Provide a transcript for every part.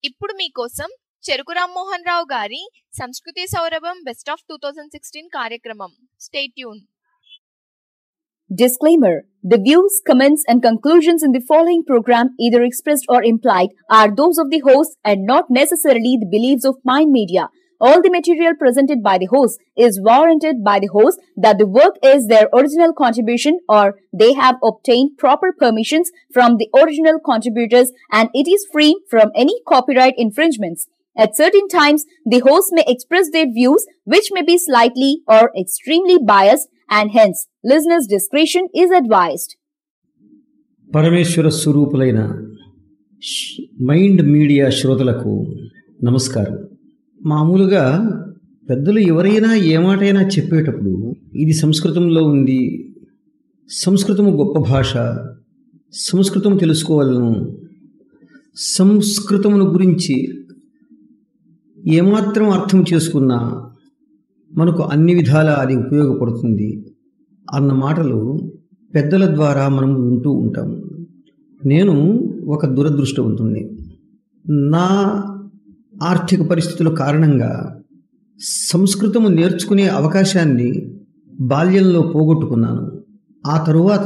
ఇప్పుడు మీకోసం చెరుకు రామ్మోహన్ రావు గారి సంస్కృతి సౌరభం best of two thousand sixteen కార్యక్రమం stay tune Disclaimer The views, comments, and conclusions in the following program, either expressed or implied, are those of the host and not necessarily the beliefs of Mind Media. All the material presented by the host is warranted by the host that the work is their original contribution or they have obtained proper permissions from the original contributors and it is free from any copyright infringements. At certain times, the host may express their views which may be slightly or extremely biased and hence listeners' discretion is advised. పరమేశ్వర స్వరూపులైన ష్- mind media శ్రోతలకు నమస్కారం మామూలుగా పెద్దలు ఎవరైనా ఏ మాటైనా చెప్పేటప్పుడు ఇది సంస్కృతంలో ఉంది సంస్కృతము గొప్ప భాష సంస్కృతం తెలుసుకోవాలను సంస్కృతమును గురించి ఏమాత్రం అర్థం చేసుకున్నా మనకు అన్ని విధాల అది ఉపయోగపడుతుంది అన్న మాటలు పెద్దల ద్వారా మనం వింటూ ఉంటాము నేను ఒక దురదృష్టవంతుణ్ణి నా ఆర్థిక పరిస్థితుల కారణంగా సంస్కృతము నేర్చుకునే అవకాశాన్ని బాల్యంలో పోగొట్టుకున్నాను ఆ తరువాత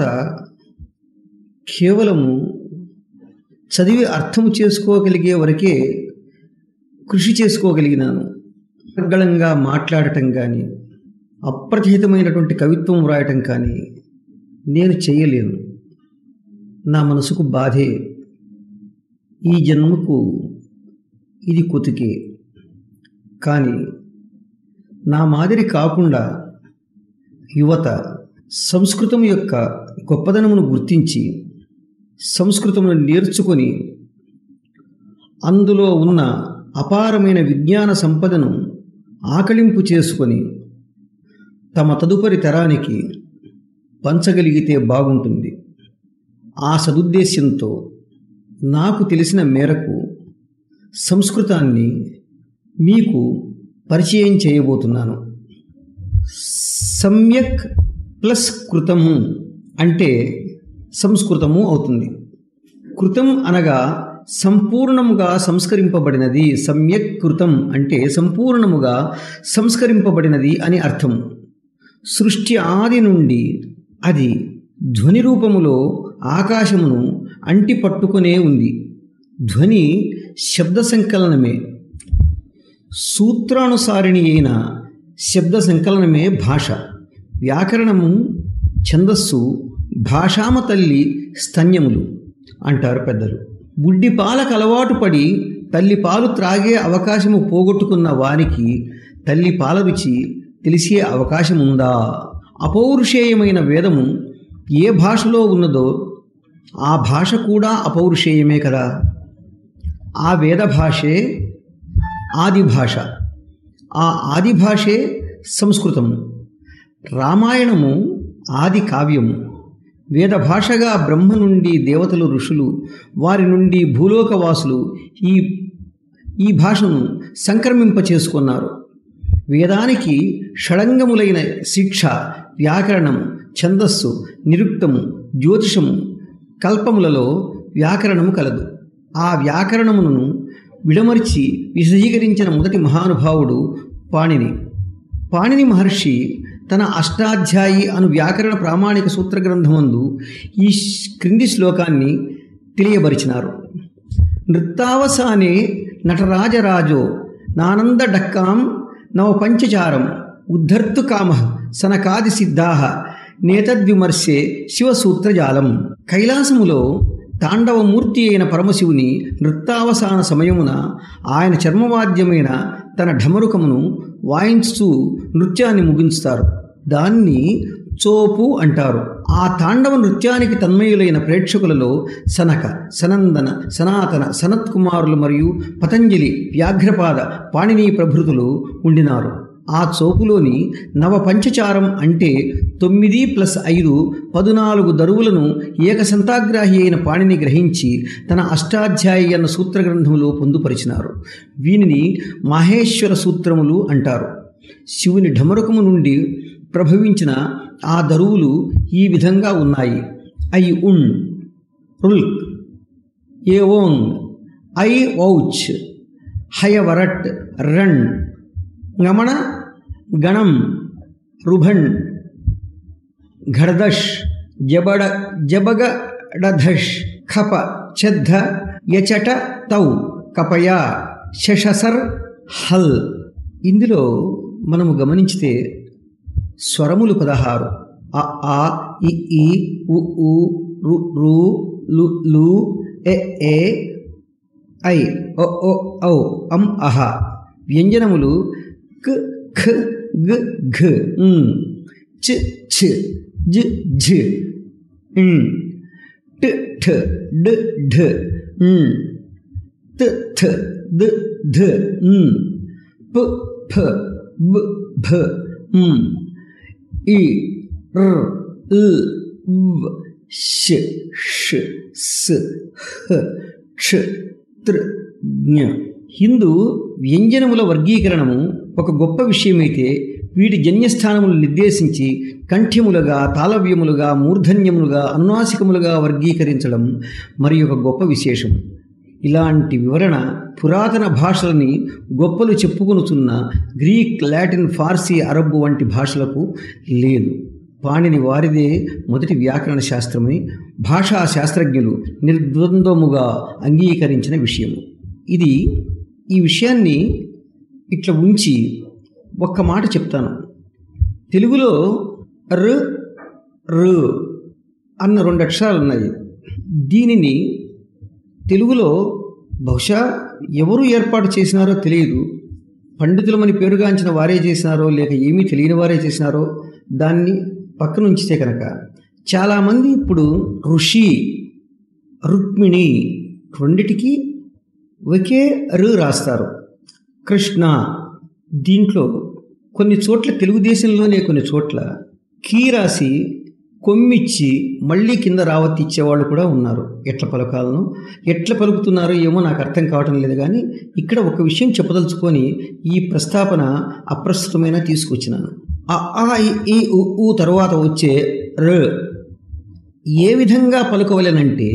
కేవలము చదివి అర్థం చేసుకోగలిగే వరకే కృషి చేసుకోగలిగినాను గళంగా మాట్లాడటం కానీ అప్రతిహితమైనటువంటి కవిత్వం వ్రాయటం కానీ నేను చేయలేను నా మనసుకు బాధే ఈ జన్మకు ఇది కొతికే కానీ నా మాదిరి కాకుండా యువత సంస్కృతం యొక్క గొప్పదనమును గుర్తించి సంస్కృతమును నేర్చుకొని అందులో ఉన్న అపారమైన విజ్ఞాన సంపదను ఆకలింపు చేసుకొని తమ తదుపరి తరానికి పంచగలిగితే బాగుంటుంది ఆ సదుద్దేశ్యంతో నాకు తెలిసిన మేరకు సంస్కృతాన్ని మీకు పరిచయం చేయబోతున్నాను సమ్యక్ ప్లస్ కృతము అంటే సంస్కృతము అవుతుంది కృతం అనగా సంపూర్ణముగా సంస్కరింపబడినది సమ్యక్ కృతం అంటే సంపూర్ణముగా సంస్కరింపబడినది అని అర్థం సృష్టి ఆది నుండి అది ధ్వని రూపములో ఆకాశమును అంటి పట్టుకునే ఉంది ధ్వని శబ్ద సంకలనమే సూత్రానుసారిణి అయిన శబ్ద సంకలనమే భాష వ్యాకరణము ఛందస్సు భాషామ తల్లి స్తన్యములు అంటారు పెద్దలు బుడ్డి పాలకు అలవాటు పడి తల్లి పాలు త్రాగే అవకాశము పోగొట్టుకున్న వారికి తల్లి పాల రుచి తెలిసే అవకాశం ఉందా అపౌరుషేయమైన వేదము ఏ భాషలో ఉన్నదో ఆ భాష కూడా అపౌరుషేయమే కదా ఆ వేద భాషే ఆది భాష ఆ ఆది భాషే సంస్కృతము రామాయణము ఆది కావ్యము వేద భాషగా బ్రహ్మ నుండి దేవతలు ఋషులు వారి నుండి భూలోకవాసులు ఈ ఈ భాషను సంక్రమింప చేసుకున్నారు వేదానికి షడంగములైన శిక్ష వ్యాకరణము ఛందస్సు నిరుక్తము జ్యోతిషము కల్పములలో వ్యాకరణము కలదు ఆ వ్యాకరణమును విడమర్చి విశదీకరించిన మొదటి మహానుభావుడు పాణిని పాణిని మహర్షి తన అష్టాధ్యాయి అను వ్యాకరణ ప్రామాణిక సూత్ర గ్రంథమందు ఈ శ్- క్రింది శ్లోకాన్ని తెలియబరిచినారు నృత్తావసానే నటరాజరాజో నానంద డక్కాం నవ పంచచారం ఉద్ధర్తు కామ సనకాది సిద్ధా నేతద్విమర్శే శివసూత్రజాలం కైలాసములో తాండవమూర్తి అయిన పరమశివుని నృత్తావసాన సమయమున ఆయన చర్మవాద్యమైన తన ఢమరుకమును వాయించుతూ నృత్యాన్ని ముగించుతారు దాన్ని చోపు అంటారు ఆ తాండవ నృత్యానికి తన్మయులైన ప్రేక్షకులలో సనక సనందన సనాతన సనత్కుమారులు మరియు పతంజలి వ్యాఘ్రపాద పాణిని ప్రభృతులు ఉండినారు ఆ చోపులోని నవ పంచచారం అంటే తొమ్మిది ప్లస్ ఐదు పదునాలుగు దరువులను ఏకసంతాగ్రాహి అయిన పాణిని గ్రహించి తన అష్టాధ్యాయి అన్న సూత్ర గ్రంథములో పొందుపరిచినారు వీనిని మహేశ్వర సూత్రములు అంటారు శివుని ఢమరుకము నుండి ప్రభవించిన ఆ దరువులు ఈ విధంగా ఉన్నాయి ఐ ఉన్ రుల్ ఏ ఓంగ్ ఐ ఔచ్ హయవరట్ రన్ గమణ గణం రుభణ్ ఘర్దష్ జబడ జబగడధష్ ఖప ఛద్ధ యచట తౌ కపయ శశసర్ హల్ ఇందులో మనము గమనించితే స్వరములు పదహారు అ ఆ ఇ ఈ ఉ ఊ రు రు లు లు ఎ ఏ ఐ ఒ ఓ ఔ అం అహ వ్యంజనములు క్ ఖ గ ఘ ఉమ్, చ ఛ జ ఝ ఉమ్, ట ఠ డ ఢ ఉమ్, త థ ద ధ ఉమ్, ప ఫ బ భ ఉమ్, ఈ ర్ ల్ వ్ ష ష స్ హ క్ష త్ర జ్ఞ హిందూ వ్యంజనముల వర్గీకరణము ఒక గొప్ప విషయమైతే వీటి జన్యస్థానములు నిర్దేశించి కంఠ్యములుగా తాళవ్యములుగా మూర్ధన్యములుగా అనునాసికములుగా వర్గీకరించడం మరి ఒక గొప్ప విశేషం ఇలాంటి వివరణ పురాతన భాషలని గొప్పలు చెప్పుకొనుతున్న గ్రీక్ లాటిన్ ఫార్సీ అరబ్బు వంటి భాషలకు లేదు పాణిని వారిదే మొదటి వ్యాకరణ శాస్త్రమని భాషా శాస్త్రజ్ఞులు నిర్ద్వంద్వముగా అంగీకరించిన విషయము ఇది ఈ విషయాన్ని ఇట్లా ఉంచి ఒక్క మాట చెప్తాను తెలుగులో ర్ రు అన్న రెండు అక్షరాలు ఉన్నాయి దీనిని తెలుగులో బహుశా ఎవరు ఏర్పాటు చేసినారో తెలియదు పండితులమని పేరుగాంచిన వారే చేసినారో లేక ఏమీ తెలియని వారే చేసినారో దాన్ని పక్కన ఉంచితే కనుక చాలామంది ఇప్పుడు ఋషి రుక్మిణి రెండిటికి ఒకే రు రాస్తారు కృష్ణ దీంట్లో కొన్ని చోట్ల తెలుగుదేశంలోనే కొన్ని చోట్ల కీ రాసి కొమ్మిచ్చి మళ్ళీ కింద రావత్తి ఇచ్చేవాళ్ళు కూడా ఉన్నారు ఎట్ల పలకాలను ఎట్ల పలుకుతున్నారో ఏమో నాకు అర్థం కావటం లేదు కానీ ఇక్కడ ఒక విషయం చెప్పదలుచుకొని ఈ ప్రస్తావన అప్రస్తుతమైన తీసుకొచ్చినాను ఆ ఆ ఇ, ఈ ఉ, ఊ తరువాత వచ్చే ర ఏ విధంగా పలుకవలెనంటే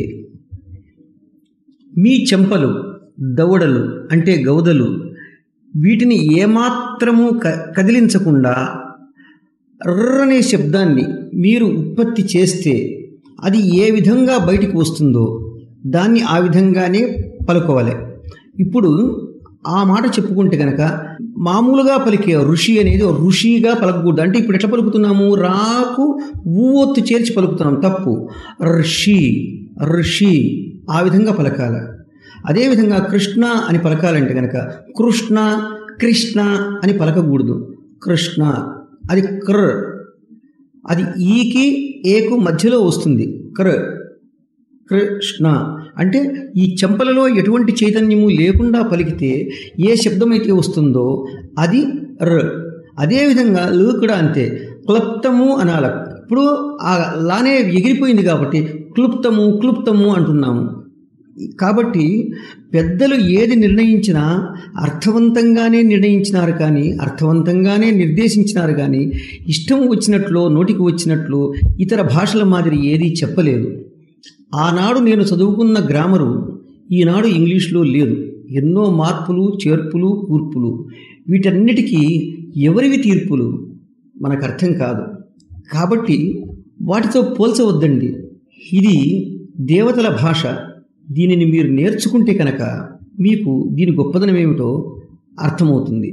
మీ చెంపలు దవడలు అంటే గౌదలు వీటిని ఏమాత్రము క కదిలించకుండా రనే శబ్దాన్ని మీరు ఉత్పత్తి చేస్తే అది ఏ విధంగా బయటికి వస్తుందో దాన్ని ఆ విధంగానే పలుకోవాలి ఇప్పుడు ఆ మాట చెప్పుకుంటే కనుక మామూలుగా పలికే ఋషి అనేది ఒక ఋషిగా పలకకూడదు అంటే ఇప్పుడు ఎట్లా పలుకుతున్నాము రాకు ఊవొత్తు చేర్చి పలుకుతున్నాం తప్పు ఋషి ఋషి ఆ విధంగా పలకాల అదేవిధంగా కృష్ణ అని పలకాలంటే కనుక కృష్ణ కృష్ణ అని పలకకూడదు కృష్ణ అది క్ర అది ఈకి ఏకు మధ్యలో వస్తుంది క్ర కృష్ణ అంటే ఈ చెంపలలో ఎటువంటి చైతన్యము లేకుండా పలికితే ఏ శబ్దమైతే వస్తుందో అది ర అదేవిధంగా లు కూడా అంతే క్లుప్తము అనాల ఇప్పుడు ఆ లానే ఎగిరిపోయింది కాబట్టి క్లుప్తము క్లుప్తము అంటున్నాము కాబట్టి పెద్దలు ఏది నిర్ణయించినా అర్థవంతంగానే నిర్ణయించినారు కానీ అర్థవంతంగానే నిర్దేశించినారు కానీ ఇష్టం వచ్చినట్లు నోటికి వచ్చినట్లు ఇతర భాషల మాదిరి ఏదీ చెప్పలేదు ఆనాడు నేను చదువుకున్న గ్రామరు ఈనాడు ఇంగ్లీష్లో లేదు ఎన్నో మార్పులు చేర్పులు కూర్పులు వీటన్నిటికీ ఎవరివి తీర్పులు మనకు అర్థం కాదు కాబట్టి వాటితో పోల్చవద్దండి ఇది దేవతల భాష దీనిని మీరు నేర్చుకుంటే కనుక మీకు దీని గొప్పదనం ఏమిటో అర్థమవుతుంది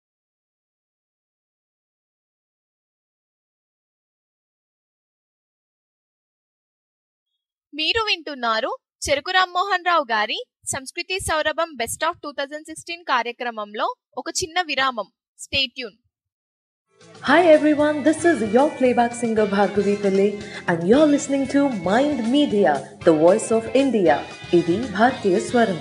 మీరు వింటున్నారు చెరుకు రామ్మోహన్ రావు గారి సంస్కృతి సౌరభం best of two thousand sixteen కార్యక్రమంలో ఒక చిన్న విరామం stay tune Hi everyone, this is your playback singer Bhargavi Pillai and you're listening to Mind Media, the voice of India. ఇది భారతీయ స్వరం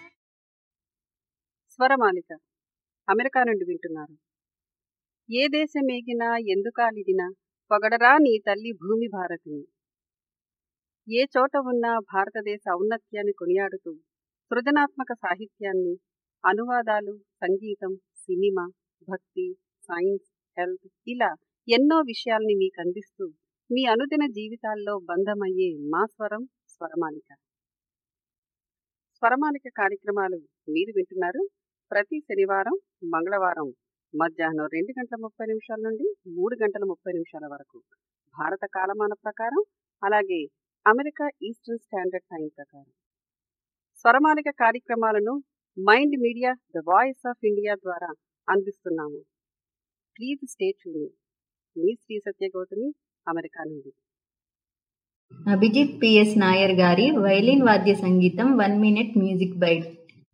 స్వరమాలిక అమెరికా నుండి వింటున్నారు ఏ దేశమేగినా ఎందుకాలిదినా పొగడరా నీ తల్లి భూమి భారతిని ఏ చోట ఉన్నా భారతదేశ ఔన్నత్యాన్ని కొనియాడుతూ సృజనాత్మక సాహిత్యాన్ని అనువాదాలు సంగీతం సినిమా భక్తి సైన్స్ హెల్త్ ఇలా ఎన్నో విషయాల్ని మీకు అందిస్తూ మీ అనుదిన జీవితాల్లో బంధమయ్యే మా స్వరం స్వరమాలిక స్వరమాలిక కార్యక్రమాలు మీరు వింటున్నారు ప్రతి శనివారం మంగళవారం మధ్యాహ్నం రెండు గంటల ముప్పై నిమిషాల నుండి మూడు గంటల ముప్పై నిమిషాల వరకు భారత కాలమాన ప్రకారం అలాగే అమెరికా ఈస్టర్న్ స్టాండర్డ్ టైం ప్రకారం స్వరమాలిక కార్యక్రమాలను mind media the voice of India ద్వారా అందిస్తున్నాము ప్లీజ్ స్టే ట్యూన్ మీ శ్రీ సత్యగౌతమి అమెరికా నుండి అభిజిత్ పిఎస్ నాయర్ గారి వైలిన్ వాద్య సంగీతం one minute music bite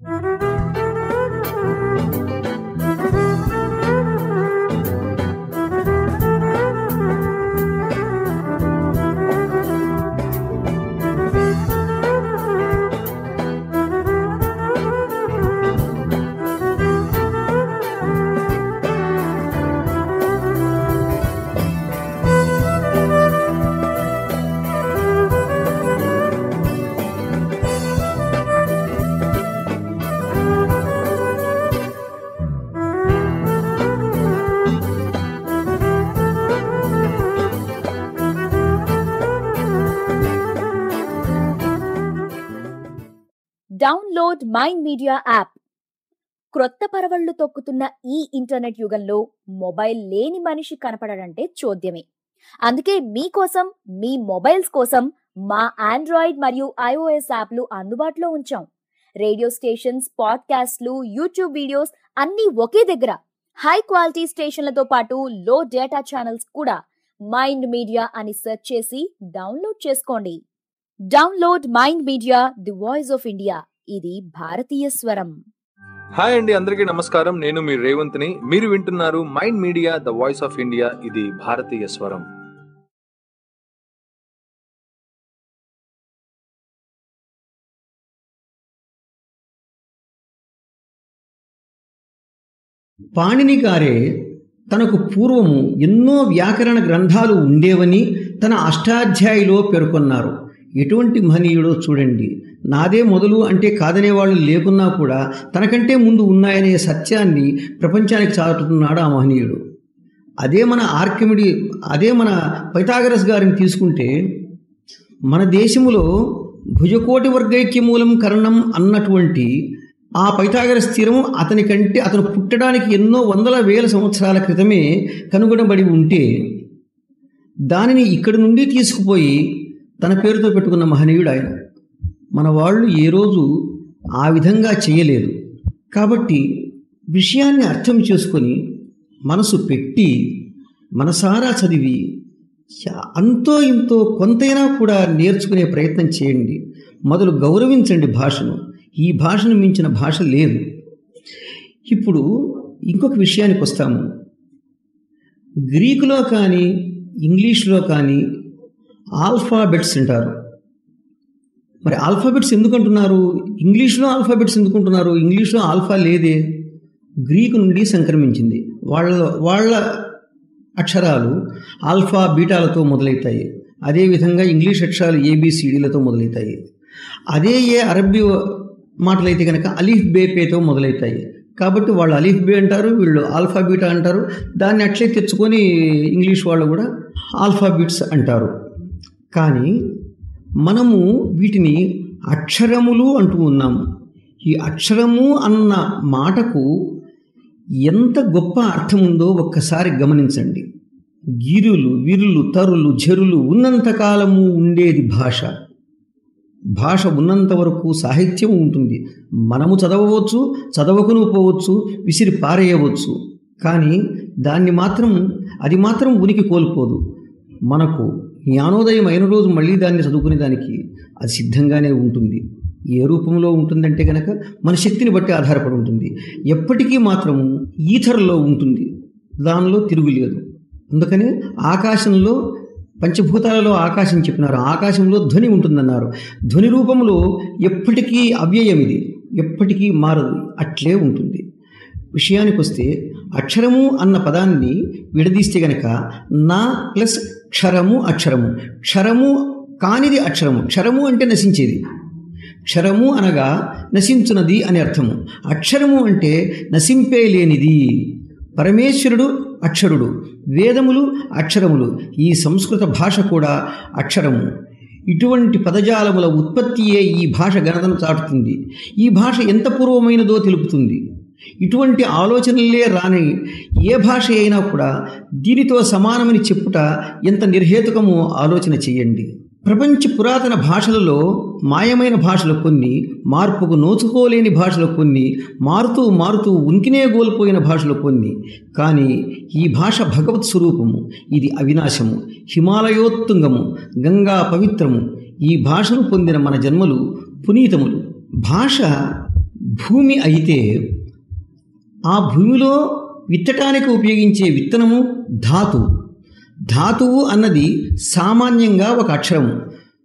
download mind media app క్రొత్త పరవళ్లు తొక్కుతున్న ఈ ఇంటర్నెట్ యుగంలో మొబైల్ లేని మనిషి కనపడడంటే చూద్యమే అందుకే మీకోసం మీ మొబైల్స్ కోసం మా ఆండ్రాయిడ్ మరియు ఐఓఎస్ యాప్లు అందుబాటులో ఉంచాం రేడియో స్టేషన్స్ పాడ్కాస్ట్లు యూట్యూబ్ వీడియోస్ అన్నీ ఒకే దగ్గర హై క్వాలిటీ స్టేషన్లతో పాటు లో డేటా ఛానల్స్ కూడా మైండ్ మీడియా అని సెర్చ్ చేసి డౌన్లోడ్ చేసుకోండి download mind media the voice of India ఇది భారతీయ స్వరం హాయ్ అండి అందరికీ నమస్కారం నేను మీ రేవంత్ని మీరు వింటున్నారు mind media the voice of India ఇది భారతీయ స్వరం పాణిని గారే తనకు పూర్వము ఎన్నో వ్యాకరణ గ్రంథాలు ఉండేవని తన అష్టాధ్యాయిలో పేర్కొన్నారు ఎటువంటి మహనీయుడో చూడండి నాదే మొదలు అంటే కాదనేవాళ్ళు లేకున్నా కూడా తనకంటే ముందు ఉన్నాయనే సత్యాన్ని ప్రపంచానికి చాటుతున్నాడు ఆ మహనీయుడు అదే మన ఆర్కిమిడి అదే మన పైథాగరస్ గారిని తీసుకుంటే మన దేశములో భుజకోటి వర్గైక్య మూలం కరణం అన్నటువంటి ఆ పైథాగరస్ స్థిరం అతని కంటే అతను పుట్టడానికి ఎన్నో వందల వేల సంవత్సరాల క్రితమే కనుగొనబడి ఉంటే దానిని ఇక్కడి నుండి తీసుకుపోయి తన పేరుతో పెట్టుకున్న మహనీయుడు ఆయన మన వాళ్ళు ఏ రోజు ఆ విధంగా చేయలేదు కాబట్టి విషయాన్ని అర్థం చేసుకొని మనసు పెట్టి మనసారా చదివి చా- అంతో ఇంతో కొంతైనా కూడా నేర్చుకునే ప్రయత్నం చేయండి మొదలు గౌరవించండి భాషను ఈ భాషను మించిన భాష లేదు ఇప్పుడు ఇంకొక విషయానికి వస్తాము గ్రీకులో కానీ ఇంగ్లీష్లో కానీ ఆల్ఫాబెట్స్ అంటారు మరి ఆల్ఫాబెట్స్ ఎందుకు అంటున్నారు ఇంగ్లీష్లో ఆల్ఫాబెట్స్ ఎందుకు అంటున్నారు ఇంగ్లీష్లో ఆల్ఫా లేదే గ్రీకు నుండి సంక్రమించింది వాళ్ళ వాళ్ళ అక్షరాలు ఆల్ఫా బీటాలతో మొదలవుతాయి అదేవిధంగా ఇంగ్లీష్ అక్షరాలు ఏబిసిడీలతో మొదలవుతాయి అదే ఏ అరబ్బీ మాటలైతే కనుక అలీఫ్ బే పేతో మొదలవుతాయి కాబట్టి వాళ్ళు అలీఫ్ బే అంటారు వీళ్ళు ఆల్ఫా బీటా అంటారు దాన్ని అట్లే తెచ్చుకొని ఇంగ్లీష్ వాళ్ళు కూడా ఆల్ఫాబిట్స్ అంటారు కానీ మనము వీటిని అక్షరములు అంటూ ఉన్నాము ఈ అక్షరము అన్న మాటకు ఎంత గొప్ప అర్థం ఉందో ఒక్కసారి గమనించండి గిరులు విరులు తరులు జరులు ఉన్నంతకాలము ఉండేది భాష భాష ఉన్నంత వరకు సాహిత్యం ఉంటుంది మనము చదవవచ్చు చదవకును పోవచ్చు విసిరి పారేయవచ్చు కానీ దాన్ని మాత్రం అది మాత్రం ఉనికి కోల్పోదు మనకు జ్ఞానోదయం అయిన రోజు మళ్ళీ దాన్ని చదువుకునే దానికి అది సిద్ధంగానే ఉంటుంది ఏ రూపంలో ఉంటుందంటే కనుక మన శక్తిని బట్టి ఆధారపడి ఉంటుంది ఎప్పటికీ మాత్రము ఈథర్లో ఉంటుంది దానిలో తిరుగులేదు అందుకని ఆకాశంలో పంచభూతాలలో ఆకాశం చెప్పినారు ఆకాశంలో ధ్వని ఉంటుందన్నారు ధ్వని రూపంలో ఎప్పటికీ అవ్యయం ఇది ఎప్పటికీ మారదు అట్లే ఉంటుంది విషయానికి వస్తే అక్షరము అన్న పదాన్ని విడదీస్తే గనక నా ప్లస్ క్షరము అక్షరము క్షరము కానిది అక్షరము క్షరము అంటే నశించేది క్షరము అనగా నశించున్నది అని అర్థము అక్షరము అంటే నశింపే లేనిది పరమేశ్వరుడు అక్షరుడు వేదములు అక్షరములు ఈ సంస్కృత భాష కూడా అక్షరము ఇటువంటి పదజాలముల ఉత్పత్తియే ఈ భాష ఘనతను చాటుతుంది ఈ భాష ఎంత పూర్వమైనదో తెలుపుతుంది ఇటువంటి ఆలోచనలే రాని ఏ భాష అయినా కూడా దీనితో సమానమని చెప్పుట ఎంత నిర్హేతుకమో ఆలోచన చేయండి ప్రపంచ పురాతన భాషలలో మాయమైన భాషలు కొన్ని మార్పుకు నోచుకోలేని భాషలు కొన్ని మారుతూ మారుతూ ఉనికినే కోల్పోయిన భాషలు కొన్ని కానీ ఈ భాష భగవత్ స్వరూపము ఇది అవినాశము హిమాలయోత్తుంగము గంగా పవిత్రము ఈ భాషను పొందిన మన జన్మలు పునీతములు భాష భూమి అయితే ఆ భూమిలో విత్తటానికి ఉపయోగించే విత్తనము ధాతువు ధాతువు అన్నది సామాన్యంగా ఒక అక్షరము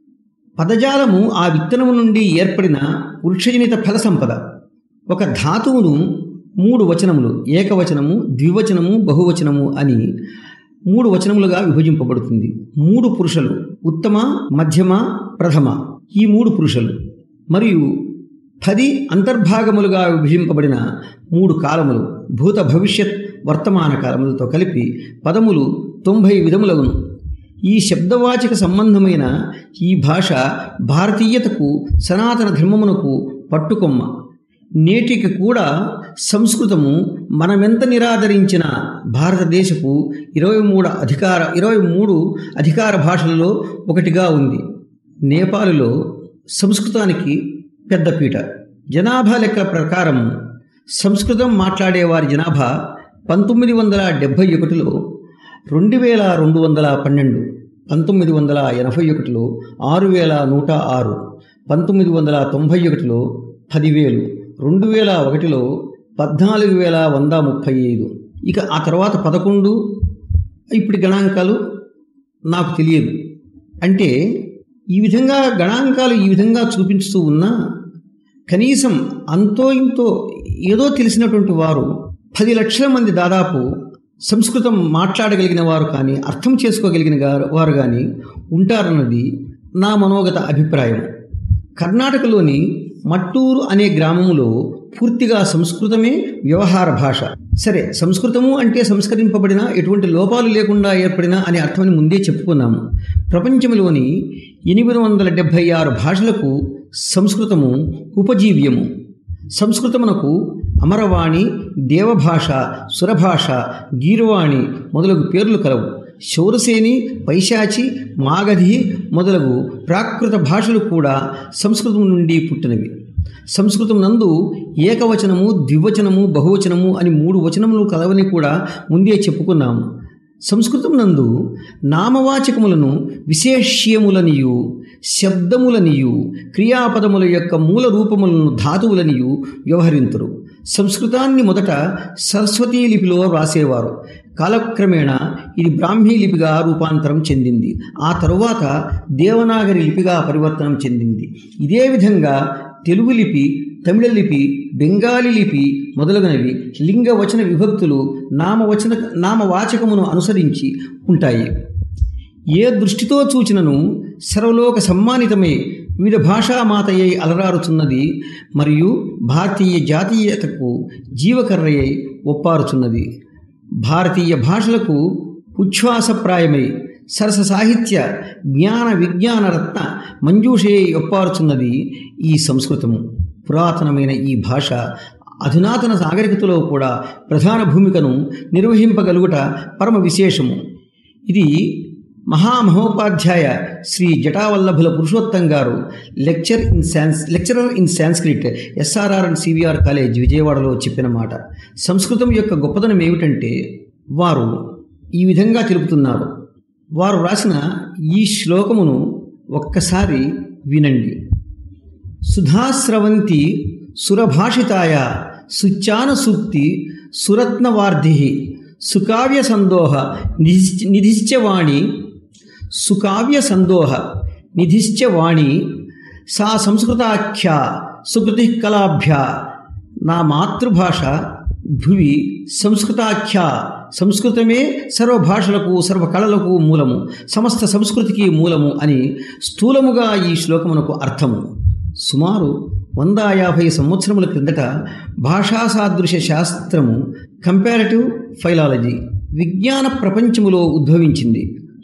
పదజాలము ఆ విత్తనము నుండి ఏర్పడిన వృక్షజనిత ఫల సంపద ఒక ధాతువును మూడు వచనములు ఏకవచనము ద్వివచనము బహువచనము అని మూడు వచనములుగా విభజింపబడుతుంది మూడు పురుషులు ఉత్తమ మధ్యమ ప్రథమ ఈ మూడు పురుషులు మరియు పది అంతర్భాగములుగా విభజింపబడిన మూడు కాలములు భూత భవిష్యత్ వర్తమాన కాలములతో కలిపి పదములు తొంభై విధములగును ఈ శబ్దవాచక సంబంధమైన ఈ భాష భారతీయతకు సనాతన ధర్మమునకు పట్టుకొమ్మ నేటికి కూడా సంస్కృతము మనమెంత నిరాదరించిన భారతదేశపు ఇరవై మూడు అధికార ఇరవై మూడు అధికార భాషలలో ఒకటిగా ఉంది నేపాలులో సంస్కృతానికి పెద్దపీట జనాభా లెక్కల ప్రకారం సంస్కృతం మాట్లాడే వారి జనాభా పంతొమ్మిది వందల డెబ్భై ఒకటిలో రెండు వేల రెండు వందల పన్నెండు పంతొమ్మిది వందల ఎనభై ఒకటిలో ఆరు వేల నూట ఆరు పంతొమ్మిది వందల తొంభై ఒకటిలో పదివేలు రెండు వేల ఒకటిలో పద్నాలుగు వేల వంద ముప్పై ఐదు ఇక ఆ తర్వాత పదకొండు ఇప్పుడు గణాంకాలు నాకు తెలియదు అంటే ఈ విధంగా గణాంకాలు ఈ విధంగా చూపించుతూ ఉన్నా కనీసం అంతో ఇంతో ఏదో తెలిసినటువంటి వారు పది లక్షల మంది దాదాపు సంస్కృతం మాట్లాడగలిగిన వారు కానీ అర్థం చేసుకోగలిగిన గా- వారు కానీ ఉంటారన్నది నా మనోగత అభిప్రాయం కర్ణాటకలోని మట్టూరు అనే గ్రామములో పూర్తిగా సంస్కృతమే వ్యవహార భాష సరే సంస్కృతము అంటే సంస్కరింపబడిన ఎటువంటి లోపాలు లేకుండా ఏర్పడిన అనే అర్థమని ముందే చెప్పుకున్నాము ప్రపంచంలోని ఎనిమిది వందల డెబ్భై ఆరు భాషలకు సంస్కృతము ఉపజీవ్యము సంస్కృతమునకు అమరవాణి దేవభాష సురభాష గీర్వాణి మొదలగు పేర్లు కలవు శౌరసేని పైశాచి మాగధి మొదలగు ప్రాకృత భాషలు కూడా సంస్కృతం నుండి పుట్టినవి సంస్కృతం నందు ఏకవచనము ద్వివచనము బహువచనము అని మూడు వచనములు కలవని కూడా ముందే చెప్పుకున్నాము సంస్కృతం నందు నామవాచకములను విశేష్యములనియు శబ్దములనియు క్రియాపదముల యొక్క మూల రూపములను ధాతువులనియు వ్యవహరింతురు సంస్కృతాన్ని మొదట సరస్వతీ లిపిలో వ్రాసేవారు కాలక్రమేణా ఇది బ్రాహ్మీ లిపిగా రూపాంతరం చెందింది ఆ తరువాత దేవనాగరి లిపిగా పరివర్తనం చెందింది ఇదే విధంగా తెలుగు లిపి తమిళ లిపి బెంగాలీ లిపి మొదలగునవి లింగ వచన విభక్తులు నామవచన నామవాచకమును అనుసరించి ఉంటాయి ఏ దృష్టితో చూచినను సర్వలోక సమ్మానితమే వివిధ భాషామాతయ్యై అలరారుచున్నది మరియు భారతీయ జాతీయతకు జీవకర్రయ్యై ఒప్పారుచున్నది భారతీయ భాషలకు ఉచ్ఛ్వాసప్రాయమై సరస సాహిత్య జ్ఞాన విజ్ఞాన రత్న మంజూషే ఒప్పారుచున్నది ఈ సంస్కృతము పురాతనమైన ఈ భాష అధునాతన నాగరికతలో కూడా ప్రధాన భూమికను నిర్వహింపగలుగుట పరమ విశేషము ఇది మహామహోపాధ్యాయ శ్రీ జటావల్లభుల పురుషోత్తం గారు lecture in sans lecturer in Sanskrit SRR and CVR college విజయవాడలో చెప్పిన మాట సంస్కృతం యొక్క గొప్పదనం ఏమిటంటే వారు ఈ విధంగా తెలుపుతున్నారు వారు రాసిన ఈ శ్లోకమును ఒక్కసారి వినండి సుధాస్రవంతి సురభాషితాయ సుచ్చాన సూక్తి సురత్నవార్ధి సుకావ్య సందోహ నిధిశ్చ నిధిశ్చవాణి సుకావ్య సందోహ నిధిశ్చ వాణి సా సంస్కృతాఖ్యా సుకృతి కళాభ్య నా మాతృభాష భువి సంస్కృతాఖ్యా సంస్కృతమే సర్వభాషలకు సర్వకళలకు మూలము సమస్త సంస్కృతికి మూలము అని స్థూలముగా ఈ శ్లోకమునకు అర్థము సుమారు వంద యాభై సంవత్సరముల క్రిందట భాషా సాదృశ్య శాస్త్రము కంపారిటివ్ ఫైలాలజీ విజ్ఞాన ప్రపంచములో ఉద్భవించింది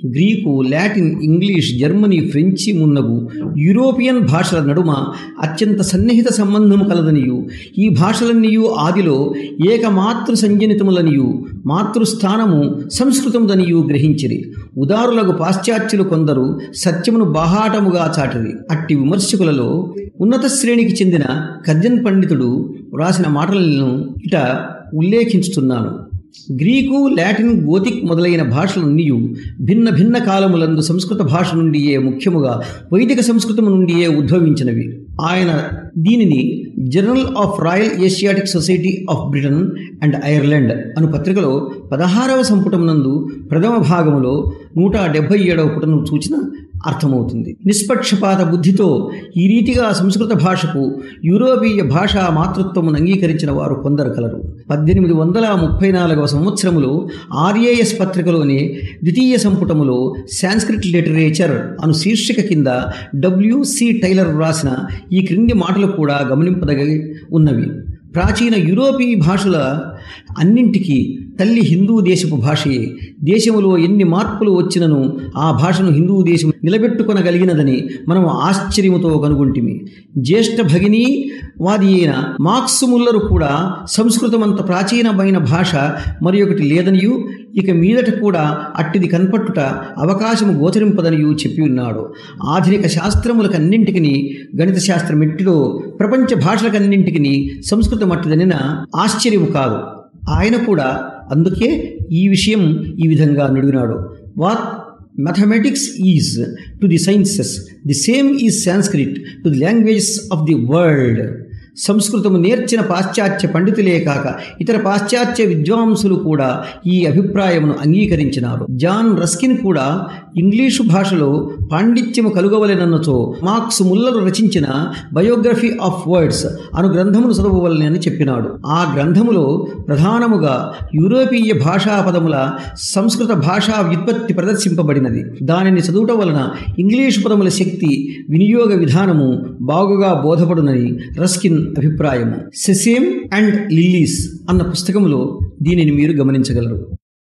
Greek Latin English Germany French మున్నగు యూరోపియన్ భాషల నడుమ అత్యంత సన్నిహిత సంబంధము కలదనియు ఈ భాషలన్నీయు ఆదిలో ఏకమాతృ సంజనితములనియు మాతృస్థానము సంస్కృతముదనియు గ్రహించిరి ఉదారులకు పాశ్చాత్యులు కొందరు సత్యమును బాహాటముగా చాటిరి అట్టి విమర్శకులలో ఉన్నత శ్రేణికి చెందిన కర్జన్ పండితుడు వ్రాసిన మాటలను ఇట ఉల్లేఖించుతున్నాను గ్రీకు లాటిన్ గోతిక్ మొదలైన భాషలన్నీ భిన్న భిన్న కాలములందు సంస్కృత భాష నుండియే ముఖ్యముగా వైదిక సంస్కృతము నుండియే ఉద్భవించినవి ఆయన దీనిని journal of royal asiatic society of Britain and Ireland అను పత్రికలో పదహారవ సంపుటమునందు ప్రథమ భాగములో నూట డెబ్భై ఏడవ పుటను సూచన అర్థమవుతుంది నిష్పక్షపాత బుద్ధితో ఈ రీతిగా సంస్కృత భాషకు యూరోపీయ భాషా మాతృత్వమును అంగీకరించిన వారు కొందరు కలరు పద్దెనిమిది వందల ముప్పై నాలుగవ సంవత్సరములో ఆర్ఏఎస్ పత్రికలోని ద్వితీయ సంపుటములో సాంస్క్రిట్ లిటరేచర్ అను శీర్షిక కింద డబ్ల్యూసి టైలర్ వ్రాసిన ఈ క్రింది మాటలు కూడా గమనింపదగి ఉన్నవి ప్రాచీన యూరోపీయ భాషల అన్నింటికీ తల్లి హిందూ దేశపు భాషయే దేశములో ఎన్ని మార్పులు వచ్చినను ఆ భాషను హిందూ దేశం నిలబెట్టుకొనగలిగినదని మనం ఆశ్చర్యముతో కనుగొంటిమి జ్యేష్ఠ భగిని వాది అయిన మార్క్స్ ముల్లరు కూడా సంస్కృతమంత ప్రాచీనమైన భాష మరి ఒకటి లేదనియు ఇక మీదట కూడా అట్టిది కనపట్టుట అవకాశము గోచరింపదనియు చెప్పి ఉన్నాడు ఆధునిక శాస్త్రములకన్నింటికి గణిత శాస్త్రం ఎట్టిదో ప్రపంచ భాషలకన్నింటికి సంస్కృతం అట్టిదనిన ఆశ్చర్యము కాదు ఆయన కూడా అందుకే ఈ విషయం ఈ విధంగా నుడిగినాడు what mathematics is to the sciences the same is Sanskrit to the languages of the world సంస్కృతము నేర్చిన పాశ్చాత్య పండితులే కాక ఇతర పాశ్చాత్య విద్వాంసులు కూడా ఈ అభిప్రాయమును అంగీకరించినారు జాన్ రస్కిన్ కూడా ఇంగ్లీషు భాషలో పాండిత్యము కలుగవలెనన్నచో మార్క్స్ ముల్లరు రచించిన బయోగ్రఫీ ఆఫ్ వర్డ్స్ అను గ్రంథమును చదవవలనని చెప్పినాడు ఆ గ్రంథములో ప్రధానముగా యూరోపీయ భాషా పదముల సంస్కృత భాషా వ్యుత్పత్తి ప్రదర్శింపబడినది దానిని చదువుట వలన ఇంగ్లీషు పదముల శక్తి వినియోగ విధానము బాగుగా బోధపడునని రస్కిన్ అభిప్రాయము సెసేమ్ అండ్ లిల్లీస్ అన్న పుస్తకములో దీనిని మీరు గమనించగలరు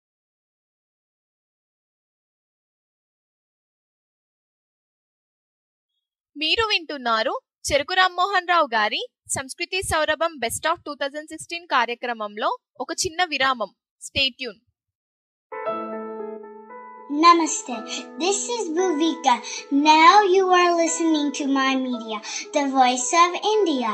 మీరు వింటున్నారు చెరుకు రామ్మోహన్ రావు గారి సంస్కృతి సౌరభం best of two thousand sixteen కార్యక్రమంలో ఒక చిన్న విరామం stay tune Namaste. This is Bhuvika. Now you are listening to my media, the voice of India.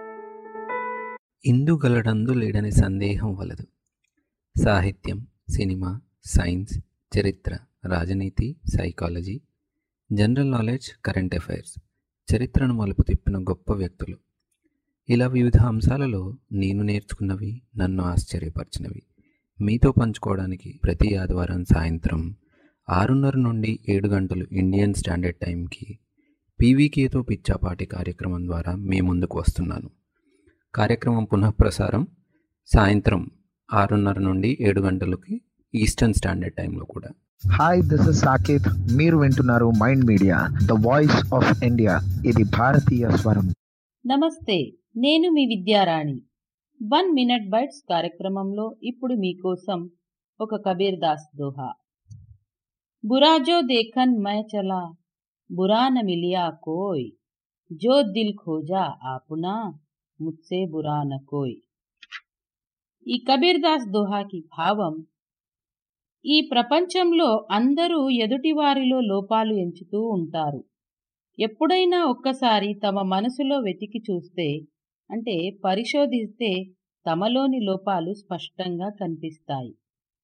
ఇందుగలడందు లేడని సందేహం వలదు సాహిత్యం సినిమా సైన్స్ చరిత్ర రాజనీతి psychology general knowledge current affairs చరిత్రను మలుపు తిప్పిన గొప్ప వ్యక్తులు ఇలా వివిధ అంశాలలో నేను నేర్చుకున్నవి నన్ను ఆశ్చర్యపరిచినవి మీతో పంచుకోవడానికి ప్రతి ఆదివారం సాయంత్రం ఆరున్నర నుండి ఏడు గంటలు ఇండియన్ స్టాండర్డ్ టైంకి పీవీకేతో పిచ్చాపాటి కార్యక్రమం ద్వారా మీ ముందుకు వస్తున్నాను కార్యక్రమం పునఃప్రసారం సాయంత్రం ఆరున్నర నుండి ఏడు గంటలకి ఈస్టర్న్ స్టాండర్డ్ టైంలో కూడా హాయ్ దిస్ ఇస్ సాకేత్ మీరు వింటున్నారు mind media the voice of India ఇది భారతీయ స్వరం నమస్తే నేను మీ విద్యారాణి వన్ మినిట్ బైట్స్ కార్యక్రమంలో ఇప్పుడు మీకోసం ఒక కబీర్ దాస్ దోహా बुरा जो देखन मैं चला बुरा न मिलिया कोई जो दिल खोजा आपुना ముత్సే బురా నకోయ్ ఈ కబీర్ దాస్ దోహాకి భావం ఈ ప్రపంచంలో అందరూ ఎదుటివారిలో లోపాలు ఎంచుతూ ఉంటారు ఎప్పుడైనా ఒక్కసారి తమ మనసులో వెతికి చూస్తే అంటే పరిశోధిస్తే తమలోని లోపాలు స్పష్టంగా కనిపిస్తాయి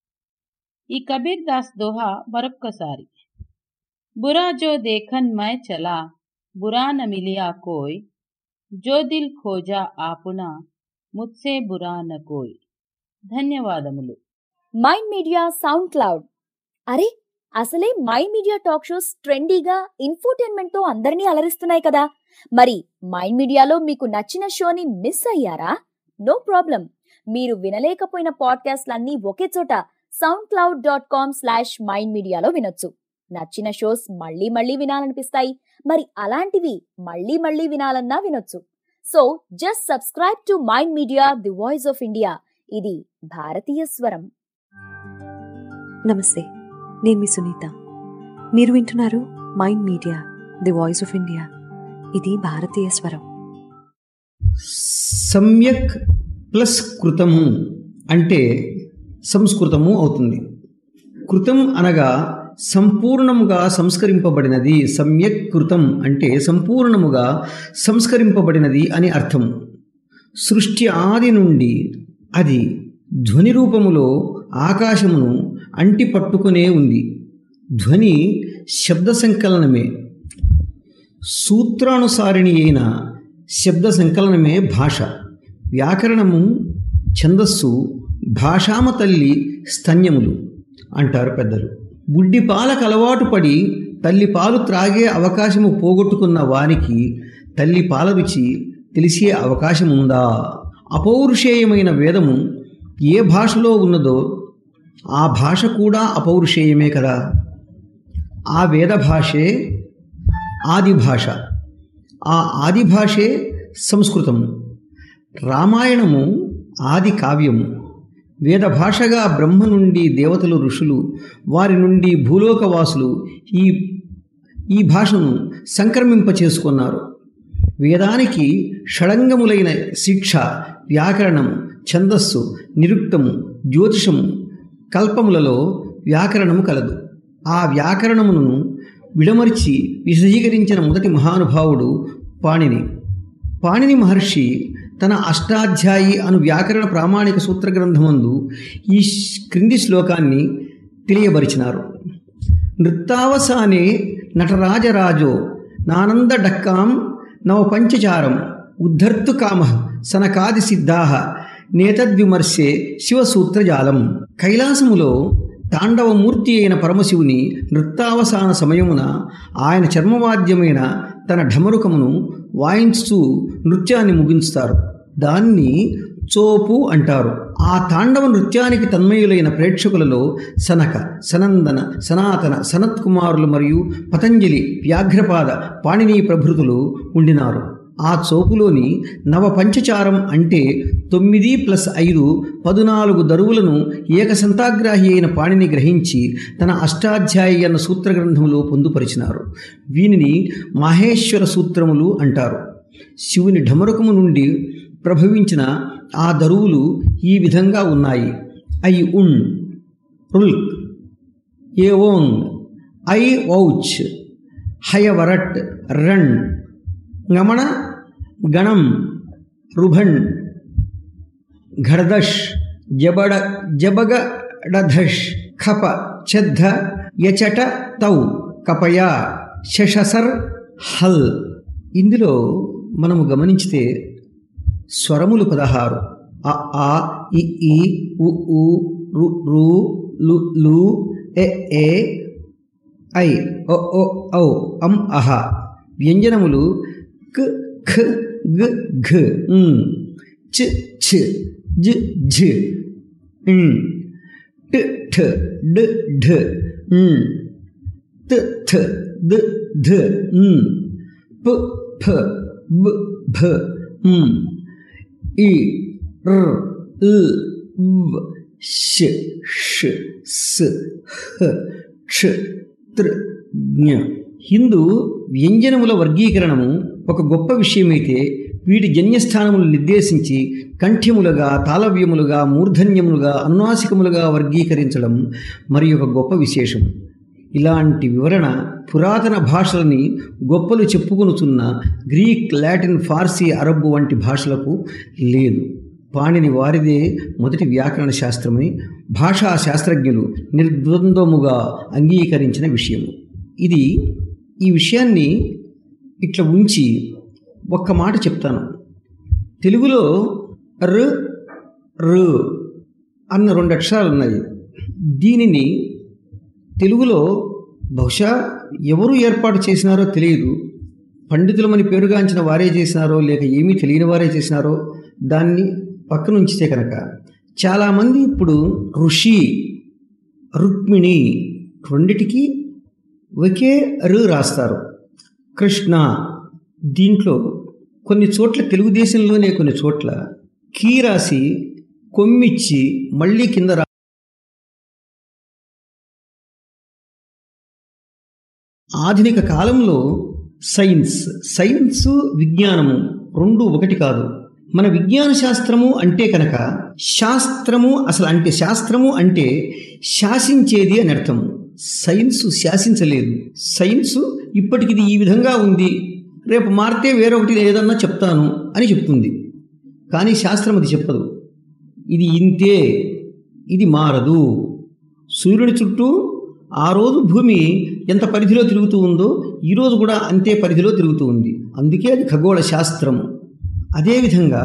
ఈ కబీర్ దాస్ దోహా మరొక్కసారి బురా జో దేఖన్ మై చలా బురా న మిలియా కోయ్ జో దిల్ ఖోజా ఆపునా ముత్సే బురా న కోయ్ ధన్యవాదములు మైండ్ మీడియా సౌండ్ క్లౌడ్ అరే అసలే మైండ్ మీడియా టాక్ షోస్ ట్రెండీగా ఇన్ఫోటైన్మెంట్ తో అందరినీ అలరిస్తున్నాయి కదా మరి మైండ్ మీడియాలో మీకు నచ్చిన షోని మిస్ అయ్యారా నో ప్రాబ్లం మీరు వినలేకపోయిన పాడ్కాస్ట్లన్నీ ఒకే చోట sound cloud dot com slash mind మీడియాలో వినొచ్చు నచ్చిన షోస్ మళ్ళీ మళ్ళీ వినాలనిపిస్తాయి మరి అలాంటివి మళ్ళీ మళ్ళీ వినాలన్నా వినొచ్చు so just subscribe to mind media the voice of India ఇది భారతీయ స్వరం నమస్తే నేను మీ సునీత మీరు వింటున్నారు mind media the voice of India ఇది భారతీయ స్వరం సమ్యక్ ప్లస్ కృతము అంటే సంస్కృతము అవుతుంది కృతం అనగా సంపూర్ణముగా సంస్కరింపబడినది సమ్యక్ కృతం అంటే సంపూర్ణముగా సంస్కరింపబడినది అని అర్థం సృష్టి ఆది నుండి అది ధ్వని రూపములో ఆకాశమును అంటి పట్టుకునే ఉంది ధ్వని శబ్ద సంకలనమే సూత్రానుసారిణి అయిన శబ్ద సంకలనమే భాష వ్యాకరణము ఛందస్సు భాషామ తల్లి స్తన్యములు అంటారు పెద్దలు బుడ్డి పాలకు అలవాటు పడి తల్లి పాలు త్రాగే అవకాశము పోగొట్టుకున్న వారికి తల్లి పాల రుచి తెలిసే అవకాశం ఉందా అపౌరుషేయమైన వేదము ఏ భాషలో ఉన్నదో ఆ భాష కూడా అపౌరుషేయమే కదా ఆ వేద భాషే ఆది భాష ఆ ఆది భాషే సంస్కృతము రామాయణము ఆది కావ్యము వేద భాషగా బ్రహ్మ నుండి దేవతలు ఋషులు వారి నుండి భూలోకవాసులు ఈ ఈ భాషను సంక్రమింప చేసుకున్నారు వేదానికి షడంగములైన శిక్ష వ్యాకరణము ఛందస్సు నిరుక్తము జ్యోతిషము కల్పములలో వ్యాకరణము కలదు ఆ వ్యాకరణమును విడమర్చి విశదీకరించిన మొదటి మహానుభావుడు పాణిని పాణిని మహర్షి తన అష్టాధ్యాయి అను వ్యాకరణ ప్రామాణిక సూత్ర గ్రంథమందు ఈ క్రింది శ్లోకాన్ని తెలియబరిచినారు నృత్తావసానే నటరాజరాజో నానంద డక్కాం నవ పంచచారం ఉద్ధర్తు కామ సనకాది సిద్ధా నేతద్విమర్శే శివసూత్రజాలం కైలాసములో తాండవమూర్తి అయిన పరమశివుని నృత్తావసాన సమయమున ఆయన చర్మవాద్యమైన తన ఢమరుకమును వాయించుతూ నృత్యాన్ని ముగించుతారు దాన్ని చోపు అంటారు ఆ తాండవ నృత్యానికి తన్మయులైన ప్రేక్షకులలో సనక సనందన సనాతన సనత్ కుమారులు మరియు పతంజలి వ్యాఘ్రపాద పాణిని ప్రభృతులు ఉండినారు ఆ చోపులోని నవ పంచచారం అంటే తొమ్మిది ప్లస్ ఐదు పదునాలుగు దరువులను ఏకసంతాగ్రాహి అయిన పాణిని గ్రహించి తన అష్టాధ్యాయి అన్న సూత్ర గ్రంథములో పొందుపరిచినారు వీనిని మహేశ్వర సూత్రములు అంటారు శివుని ఢమరుకము నుండి ప్రభవించిన ఆ దరువులు ఈ విధంగా ఉన్నాయి ఐ ఉన్ రుల్క్ ఏ ఓంగ్ ఐ ఔచ్ హయవరట్ రన్ గమణ గణం రుభణ్ ఘడదష్ జబడ జబగడధష్ ఖప ఛద్ధ యచట తౌ కపయ శశసర్ హల్ ఇందులో మనము గమనించితే స్వరములు పదహారు అ ఆ ఇ ఈ ఉ ఊ రు రు లు లు ఎ ఏ ఐ ఒ ఓ ఔ అం అహ వ్యంజనములు క్ ఖ గ ఘ మ్, చ ఛ జ ఝ మ్, ట ఠ డ ఢ మ్, త థ ద ధ మ్, ప ఫ బ భ మ్, ఇ ర్ ల్ వ్ ష ష స్ హ క్ష త్ర జ్ఞ హిందూ వ్యంజనముల వర్గీకరణము ఒక గొప్ప విషయమైతే వీటి జన్యస్థానములు నిర్దేశించి కంఠ్యములుగా తాళవ్యములుగా మూర్ధన్యములుగా అనునాసికములుగా వర్గీకరించడం మరి ఒక గొప్ప విశేషం ఇలాంటి వివరణ పురాతన భాషలని గొప్పలు చెప్పుకొనుతున్న గ్రీక్ లాటిన్ ఫార్సీ అరబ్బు వంటి భాషలకు లేదు పాణిని వారిదే మొదటి వ్యాకరణ శాస్త్రమని భాషా శాస్త్రజ్ఞులు నిర్ద్వంద్వముగా అంగీకరించిన విషయము ఇది ఈ విషయాన్ని ఇట్లా ఉంచి ఒక్క మాట చెప్తాను తెలుగులో ర్ రు అన్న రెండు అక్షరాలు ఉన్నాయి దీనిని తెలుగులో బహుశా ఎవరు ఏర్పాటు చేసినారో తెలియదు పండితులమని పేరుగాంచిన వారే చేసినారో లేక ఏమీ తెలియని వారే చేసినారో దాన్ని పక్కన ఉంచితే కనుక చాలామంది ఇప్పుడు ఋషి రుక్మిణి రెండిటికి ఒకే రు రాస్తారు కృష్ణ దీంట్లో కొన్ని చోట్ల తెలుగుదేశంలోనే కొన్ని చోట్ల కీ రాసి కొమ్మిచ్చి మళ్ళీ కింద రా ఆధునిక కాలంలో సైన్స్ సైన్స్ విజ్ఞానము రెండు ఒకటి కాదు మన విజ్ఞాన శాస్త్రము అంటే కనుక శాస్త్రము అసలు అంటే శాస్త్రము అంటే శాసించేది అని అర్థము సైన్స్ శాసించలేదు సైన్స్ ఇప్పటికి ఇది ఈ విధంగా ఉంది రేపు మారితే వేరొకటి ఏదన్నా చెప్తాను అని చెప్తుంది కానీ శాస్త్రం అది చెప్పదు ఇది ఇంతే ఇది మారదు సూర్యుడి చుట్టూ ఆ రోజు భూమి ఎంత పరిధిలో తిరుగుతూ ఉందో ఈరోజు కూడా అంతే పరిధిలో తిరుగుతూ ఉంది అందుకే అది ఖగోళ శాస్త్రము అదేవిధంగా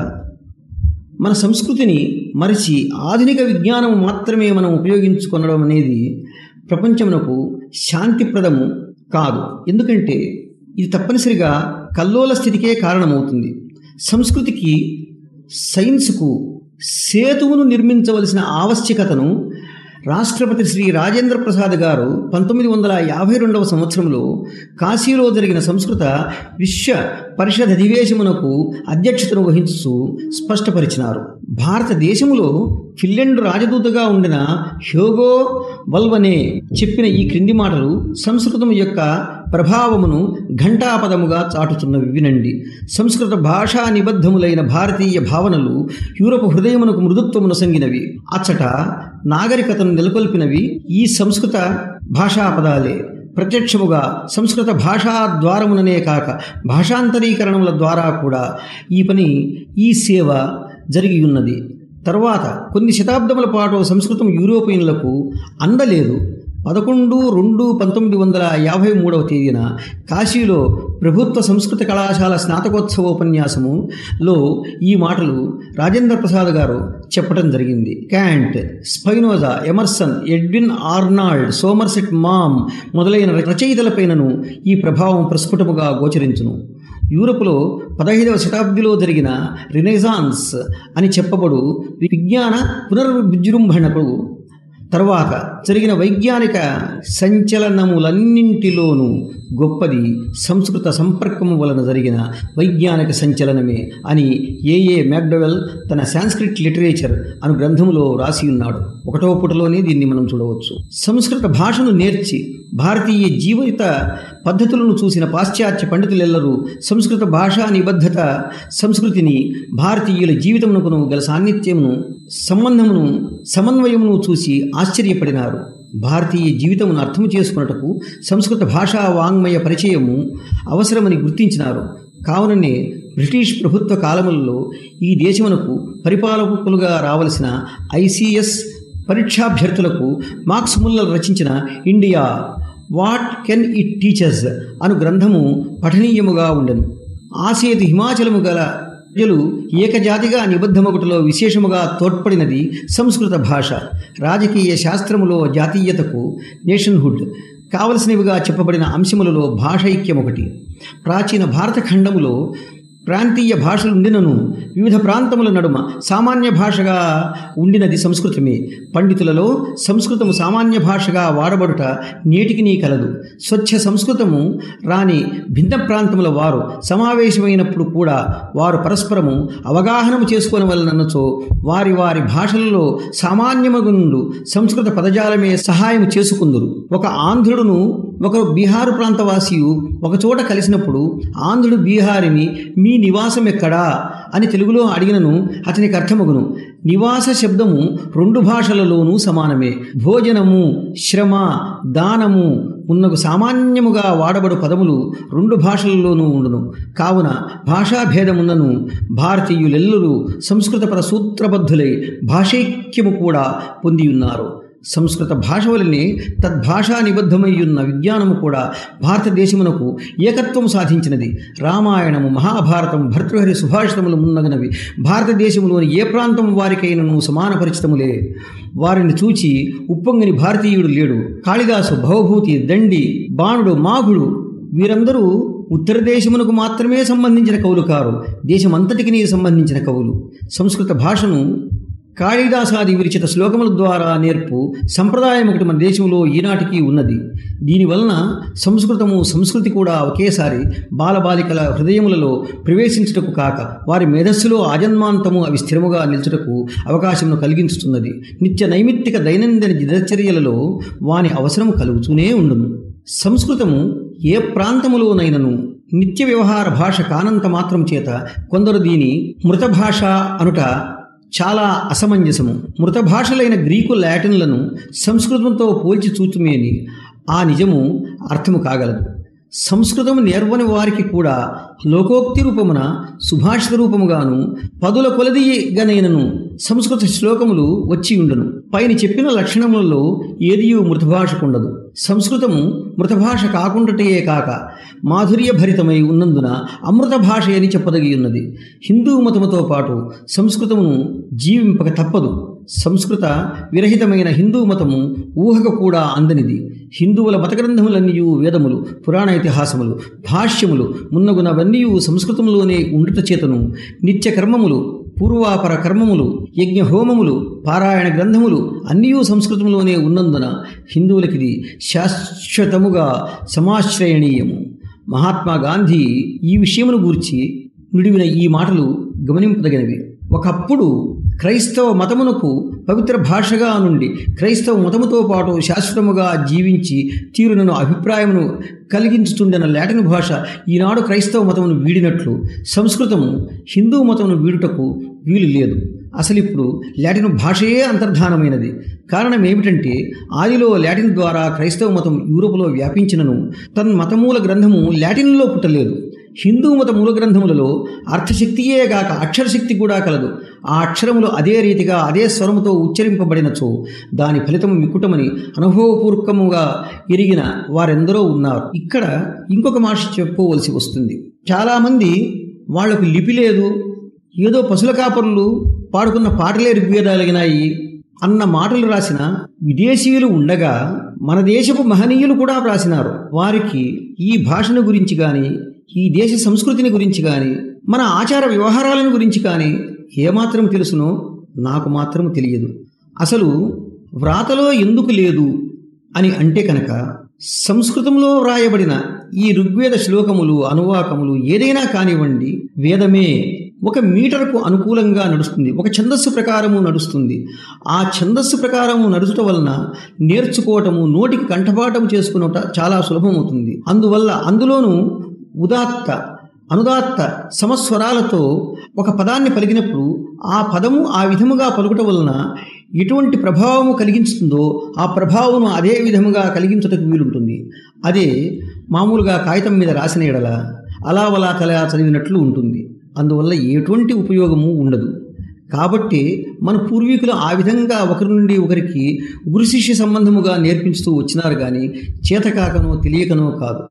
మన సంస్కృతిని మరిచి ఆధునిక విజ్ఞానం మాత్రమే మనం ఉపయోగించుకొనడం అనేది ప్రపంచమునకు శాంతిప్రదము కాదు ఎందుకంటే ఇది తప్పనిసరిగా కల్లోల స్థితికే కారణమవుతుంది సంస్కృతికి సైన్స్కు సేతువును నిర్మించవలసిన ఆవశ్యకతను రాష్ట్రపతి శ్రీ రాజేంద్ర ప్రసాద్ గారు పంతొమ్మిది వందల యాభై రెండవ సంవత్సరంలో కాశీలో జరిగిన సంస్కృత విశ్వ పరిషత్ అధివేశమునకు అధ్యక్షతను వహించుతూ స్పష్టపరిచినారు భారతదేశములో ఫిన్లాండ్ రాజదూతగా ఉండిన హ్యోగో వల్వనే చెప్పిన ఈ క్రింది మాటలు సంస్కృతం యొక్క ప్రభావమును ఘంటాపదముగా చాటుతున్నవి వినండి సంస్కృత భాషా నిబద్ధములైన భారతీయ భావనలు యూరప్ హృదయమునకు మృదుత్వమును సంగినవి అచ్చట నాగరికతను నెలకొల్పినవి ఈ సంస్కృత భాషా పదాలే ప్రత్యక్షముగా సంస్కృత భాషా ద్వారముననే కాక భాషాంతరీకరణముల ద్వారా కూడా ఈ పని ఈ సేవ జరిగి ఉన్నది తర్వాత కొన్ని శతాబ్దముల పాటు సంస్కృతం యూరోపియన్లకు అందలేదు పదకొండు రెండు పంతొమ్మిది వందల యాభై మూడవ తేదీన కాశీలో ప్రభుత్వ సంస్కృత కళాశాల స్నాతకోత్సవోపన్యాసములో ఈ మాటలు రాజేంద్ర ప్రసాద్ గారు చెప్పడం జరిగింది Kant Spinoza Emerson Edwin Arnold Somerset Maugham మొదలైన రచయితలపైనను ఈ ప్రభావం ప్రస్ఫుటముగా గోచరించును యూరప్లో పదహైదవ శతాబ్దిలో జరిగిన రినెజాన్స్ అని చెప్పబడు విజ్ఞాన పునర్విజృంభణకు తర్వాత జరిగిన వైజ్ఞానిక సంచలనములన్నింటిలోనూ గొప్పది సంస్కృత సంపర్కము వలన జరిగిన వైజ్ఞానిక సంచలనమే అని ఏఏ మ్యాక్డవెల్ తన సాంస్క్రిట్ లిటరేచర్ అను గ్రంథములో రాసి ఉన్నాడు ఒకటో పుటలోనే దీన్ని మనం చూడవచ్చు సంస్కృత భాషను నేర్చి భారతీయ జీవిత పద్ధతులను చూసిన పాశ్చాత్య పండితులెల్లరూ సంస్కృత భాషా నిబద్ధత సంస్కృతిని భారతీయుల జీవితమునకును గల సాన్నిధ్యమును సంబంధమును సమన్వయమును చూసి ఆశ్చర్యపడినారు భారతీయ జీవితమును అర్థం చేసుకున్నటకు సంస్కృత భాషా వాంగ్మయ పరిచయము అవసరమని గుర్తించినారు కావుననే బ్రిటిష్ ప్రభుత్వ కాలములలో ఈ దేశమునకు పరిపాలకులుగా రావలసిన ఐసిఎస్ పరీక్షాభ్యర్థులకు మార్క్స్ ముల్లర్ రచించిన India what can it teachers అను గ్రంథము పఠనీయముగా ఉండెను ఆసేతు హిమాచలము గల ప్రజలు ఏకజాతిగా నిబద్ధమొకటిలో విశేషముగా తోడ్పడినది సంస్కృత భాష రాజకీయ శాస్త్రములో జాతీయతకు నేషన్హుడ్ కావలసినవిగా చెప్పబడిన అంశములలో భాషైక్యం ఒకటి ప్రాచీన భారత ఖండములో ప్రాంతీయ భాషలు ఉండినను వివిధ ప్రాంతముల నడుమ సామాన్య భాషగా ఉండినది సంస్కృతమే పండితులలో సంస్కృతము సామాన్య భాషగా వాడబడుట నేటికి నీ కలదు స్వచ్ఛ సంస్కృతము రాని భిన్న ప్రాంతముల వారు సమావేశమైనప్పుడు కూడా వారు పరస్పరము అవగాహనము చేసుకోనవలనన్నచో వారి వారి భాషలలో సామాన్యమగుండు సంస్కృత పదజాలమే సహాయం చేసుకుందురు ఒక ఆంధ్రుడును ఒకరు బీహారు ప్రాంతవాసియు ఒకచోట కలిసినప్పుడు ఆంధ్రుడు బీహారిని మీ నివాసం ఎక్కడా అని తెలుగులో అడిగినను అతనికి అర్థమగును నివాస శబ్దము రెండు భాషలలోనూ సమానమే భోజనము శ్రమ దానము ఉన్నగు సామాన్యముగా వాడబడు పదములు రెండు భాషలలోనూ ఉండును కావున భాషాభేదమున్నను భారతీయులెల్లరూ సంస్కృత పర సూత్రబద్ధులై భాషైక్యము కూడా పొంది ఉన్నారు సంస్కృత భాష వలనే తద్భాషా నిబద్ధమయ్యున్న విజ్ఞానము కూడా భారతదేశమునకు ఏకత్వము సాధించినది రామాయణము మహాభారతం భర్తృహరి సుభాషితములు మున్నగనవి భారతదేశంలోని ఏ ప్రాంతం వారికైనను సమానపరిచితములే వారిని చూచి ఉప్పొంగని భారతీయుడు లేడు కాళిదాసు భవభూతి దండి బాణుడు మాఘుడు వీరందరూ ఉత్తర దేశమునకు మాత్రమే సంబంధించిన కవులు కారు దేశమంతటికి సంబంధించిన కవులు సంస్కృత భాషను కాళిదాసాది విరిచిత శ్లోకముల ద్వారా నేర్పు సంప్రదాయం ఒకటి మన దేశంలో ఈనాటికి ఉన్నది దీనివలన సంస్కృతము సంస్కృతి కూడా ఒకేసారి బాలబాలికల హృదయములలో ప్రవేశించుటకు కాక వారి మేధస్సులో ఆజన్మాంతము అవి స్థిరముగా నిల్చుటకు అవకాశమును కలిగించుతున్నది నిత్య నైమిత్తిక దైనందిన దినచర్యలలో వాని అవసరము కలుగుతూనే ఉండును సంస్కృతము ఏ ప్రాంతములోనైనను నిత్య వ్యవహార భాష కానంత మాత్రం చేత కొందరు దీని మృత భాష అనుట చాలా అసమంజసము మృత భాషలైన గ్రీకు లాటిన్లను సంస్కృతంతో పోల్చి చూచుమేని ఆ నిజము అర్థము కాగలదు సంస్కృతం నేర్వని వారికి కూడా లోకోక్తి రూపమున సుభాషిత రూపముగాను పదుల కొలదిగనైనను సంస్కృత శ్లోకములు వచ్చి ఉండును పైన చెప్పిన లక్షణములలో ఏదియూ మృతభాషకుండదు సంస్కృతము మృతభాష కాకుండాటయే కాక మాధుర్య భరితమై ఉన్నందున అమృత భాష అని చెప్పదగి ఉన్నది హిందూ మతముతో పాటు సంస్కృతమును జీవింపక తప్పదు సంస్కృత విరహితమైన హిందూ మతము ఊహకు కూడా అందనిది హిందువుల మత గ్రంథములన్నీ వేదములు పురాణ ఇతిహాసములు భాష్యములు మున్నగునవన్నీ సంస్కృతంలోనే ఉండుట చేతను నిత్య కర్మములు పూర్వాపర కర్మములు యజ్ఞ హోమములు పారాయణ గ్రంథములు అన్నీ సంస్కృతంలోనే ఉన్నందున హిందువులకిది శాశ్వతముగా సమాశ్రయణీయము మహాత్మా గాంధీ ఈ విషయమును గూర్చి నుడివిన ఈ మాటలు గమనింపదగినవి ఒకప్పుడు క్రైస్తవ మతమునకు పవిత్ర భాషగా నుండి క్రైస్తవ మతముతో పాటు శాశ్వతముగా జీవించి తీరునను అభిప్రాయమును కలిగించుతుండన లాటిన్ భాష ఈనాడు క్రైస్తవ మతమును వీడినట్లు సంస్కృతము హిందూ మతమును వీడుటకు వీలు లేదు అసలు ఇప్పుడు లాటిన్ భాషయే అంతర్ధానమైనది కారణం ఏమిటంటే ఆదిలో లాటిన్ ద్వారా క్రైస్తవ మతం యూరోపులో వ్యాపించినను తన్ మతమూల గ్రంథము లాటిన్లో పుట్టలేదు హిందూ మత మూల గ్రంథములలో అర్థశక్తియే గాక అక్షరశక్తి కూడా కలదు ఆ అక్షరములు అదే రీతిగా అదే స్వరముతో ఉచ్చరింపబడినచో దాని ఫలితము మిక్కుటమని అనుభవపూర్వకముగా ఎరిగిన వారెందరో ఉన్నారు ఇక్కడ ఇంకొక మాట చెప్పుకోవలసి వస్తుంది చాలామంది వాళ్లకు లిపి లేదు ఏదో పశుల కాపరులు పాడుకున్న పాటలే ఋగ్వేదాలగినాయి అన్న మాటలు రాసిన విదేశీయులు ఉండగా మన దేశపు మహనీయులు కూడా రాసినారు వారికి ఈ భాషను గురించి కానీ ఈ దేశ సంస్కృతిని గురించి కానీ మన ఆచార వ్యవహారాలను గురించి కానీ ఏమాత్రం తెలుసునో నాకు మాత్రం తెలియదు అసలు వ్రాతలో ఎందుకు లేదు అని అంటే కనుక సంస్కృతంలో వ్రాయబడిన ఈ ఋగ్వేద శ్లోకములు అనువాకములు ఏదైనా కానివ్వండి వేదమే ఒక మీటర్కు అనుకూలంగా నడుస్తుంది ఒక ఛందస్సు ప్రకారము నడుస్తుంది ఆ ఛందస్సు ప్రకారము నడుచుట వలన నేర్చుకోవటము నోటికి కంఠపాఠం చేసుకున్నట చాలా సులభమవుతుంది అందువల్ల అందులోనూ ఉదాత్త అనుదాత్త సమస్వరాలతో ఒక పదాన్ని పలికినప్పుడు ఆ పదము ఆ విధముగా పలుకుట వలన ఎటువంటి ప్రభావము కలిగించుతుందో ఆ ప్రభావమును అదే విధముగా కలిగించుటకు వీలుంటుంది అదే మామూలుగా కాగితం మీద రాసిన ఎడల అలా వలా తలా చదివినట్లు ఉంటుంది అందువల్ల ఎటువంటి ఉపయోగము ఉండదు కాబట్టి మన పూర్వీకులు ఆ విధంగా ఒకరి నుండి ఒకరికి గురు శిష్య సంబంధముగా నేర్పించుతూ వచ్చినారు కానీ చేతకాకనో తెలియకనో కాదు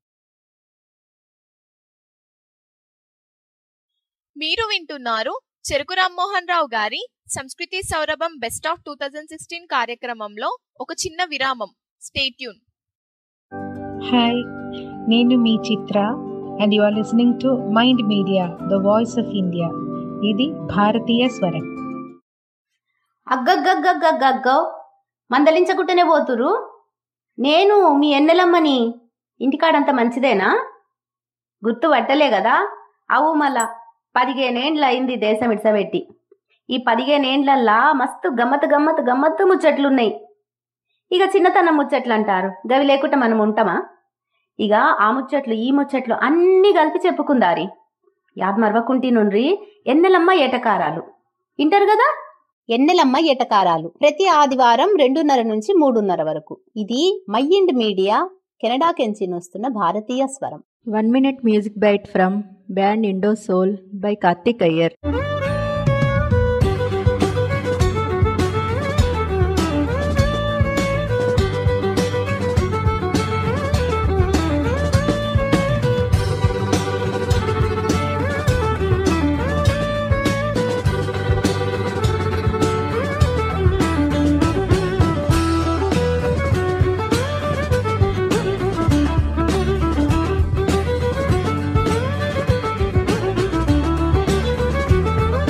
మీరు వింటున్నారు చెరుకు రామ్మోహన్ రావు గారి సంస్కృతి సౌరభం best of two thousand sixteen కార్యక్రమంలో ఒక చిన్న విరామం స్టేట్యూన్ హాయ్ నేను మీ Chitra and you are listening to mind media the voice of India ఇది భారతీయ స్వరం అగ్గగ్గగ్గగ్గగ్గో మందలించకుంటేనే పోతురు నేను మీ ఎన్నెలమ్మని ఇంటికాడంత మంచిదేనా గుర్తు పట్టలే కదా అవు మళ్ళా పదిహేనేండ్ల అయింది దేశం ఇడ్సబెట్టి ఈ పదిహేనేండ్లల్లా మస్తు గమ్మత్ గమ్మత్ గమ్మత్తు ముచ్చట్లున్నాయి ఇక చిన్నతనం ముచ్చట్లు అంటారు గవి లేకుండా మనం ఉంటామా ఇక ఆ ముచ్చట్లు ఈ ముచ్చట్లు అన్నీ కలిపి చెప్పుకుందారి యాద్ మరవకుంటి నుండ్రి ఎన్నెలమ్మ ఏటకారాలు వింటారు కదా ఎన్నెలమ్మ ఎటకారాలు ప్రతి ఆదివారం రెండున్నర నుంచి మూడున్నర వరకు ఇది మైండ్ మీడియా కెనడా కెంచి వస్తున్న భారతీయ స్వరం one minute music bite from band Indo Soul by Karthik Iyer Thank you.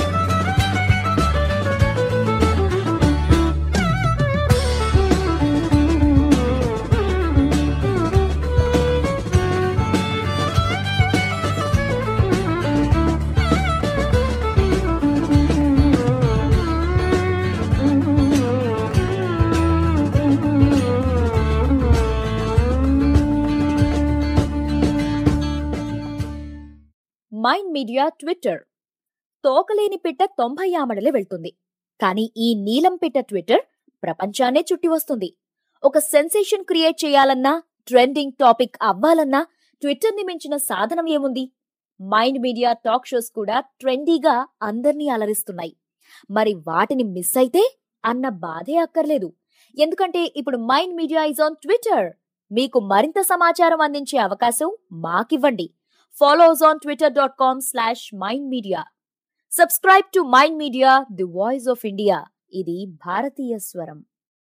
Mind media Twitter తోకలేని పిట్ట తొంభై ఆమడలే వెళ్తుంది కానీ ఈ నీలం పిట్ట ట్విట్టర్ ప్రపంచాన్నే చుట్టి వస్తుంది ఒక సెన్సేషన్ క్రియేట్ చేయాలన్నా ట్రెండింగ్ టాపిక్ అవ్వాలన్నా ట్విట్టర్ ని మించిన సాధనం ఏముంది మైండ్ మీడియా టాక్ షోస్ కూడా ట్రెండీగా అందర్నీ అలరిస్తున్నాయి మరి వాటిని మిస్ అయితే అన్న బాధే అక్కర్లేదు ఎందుకంటే ఇప్పుడు mind media is on Twitter మీకు మరింత సమాచారం అందించే అవకాశం మాకివ్వండి follows on Twitter dot com slash mind media subscribe to mind media the voice of India ఇది భారతీయ స్వరం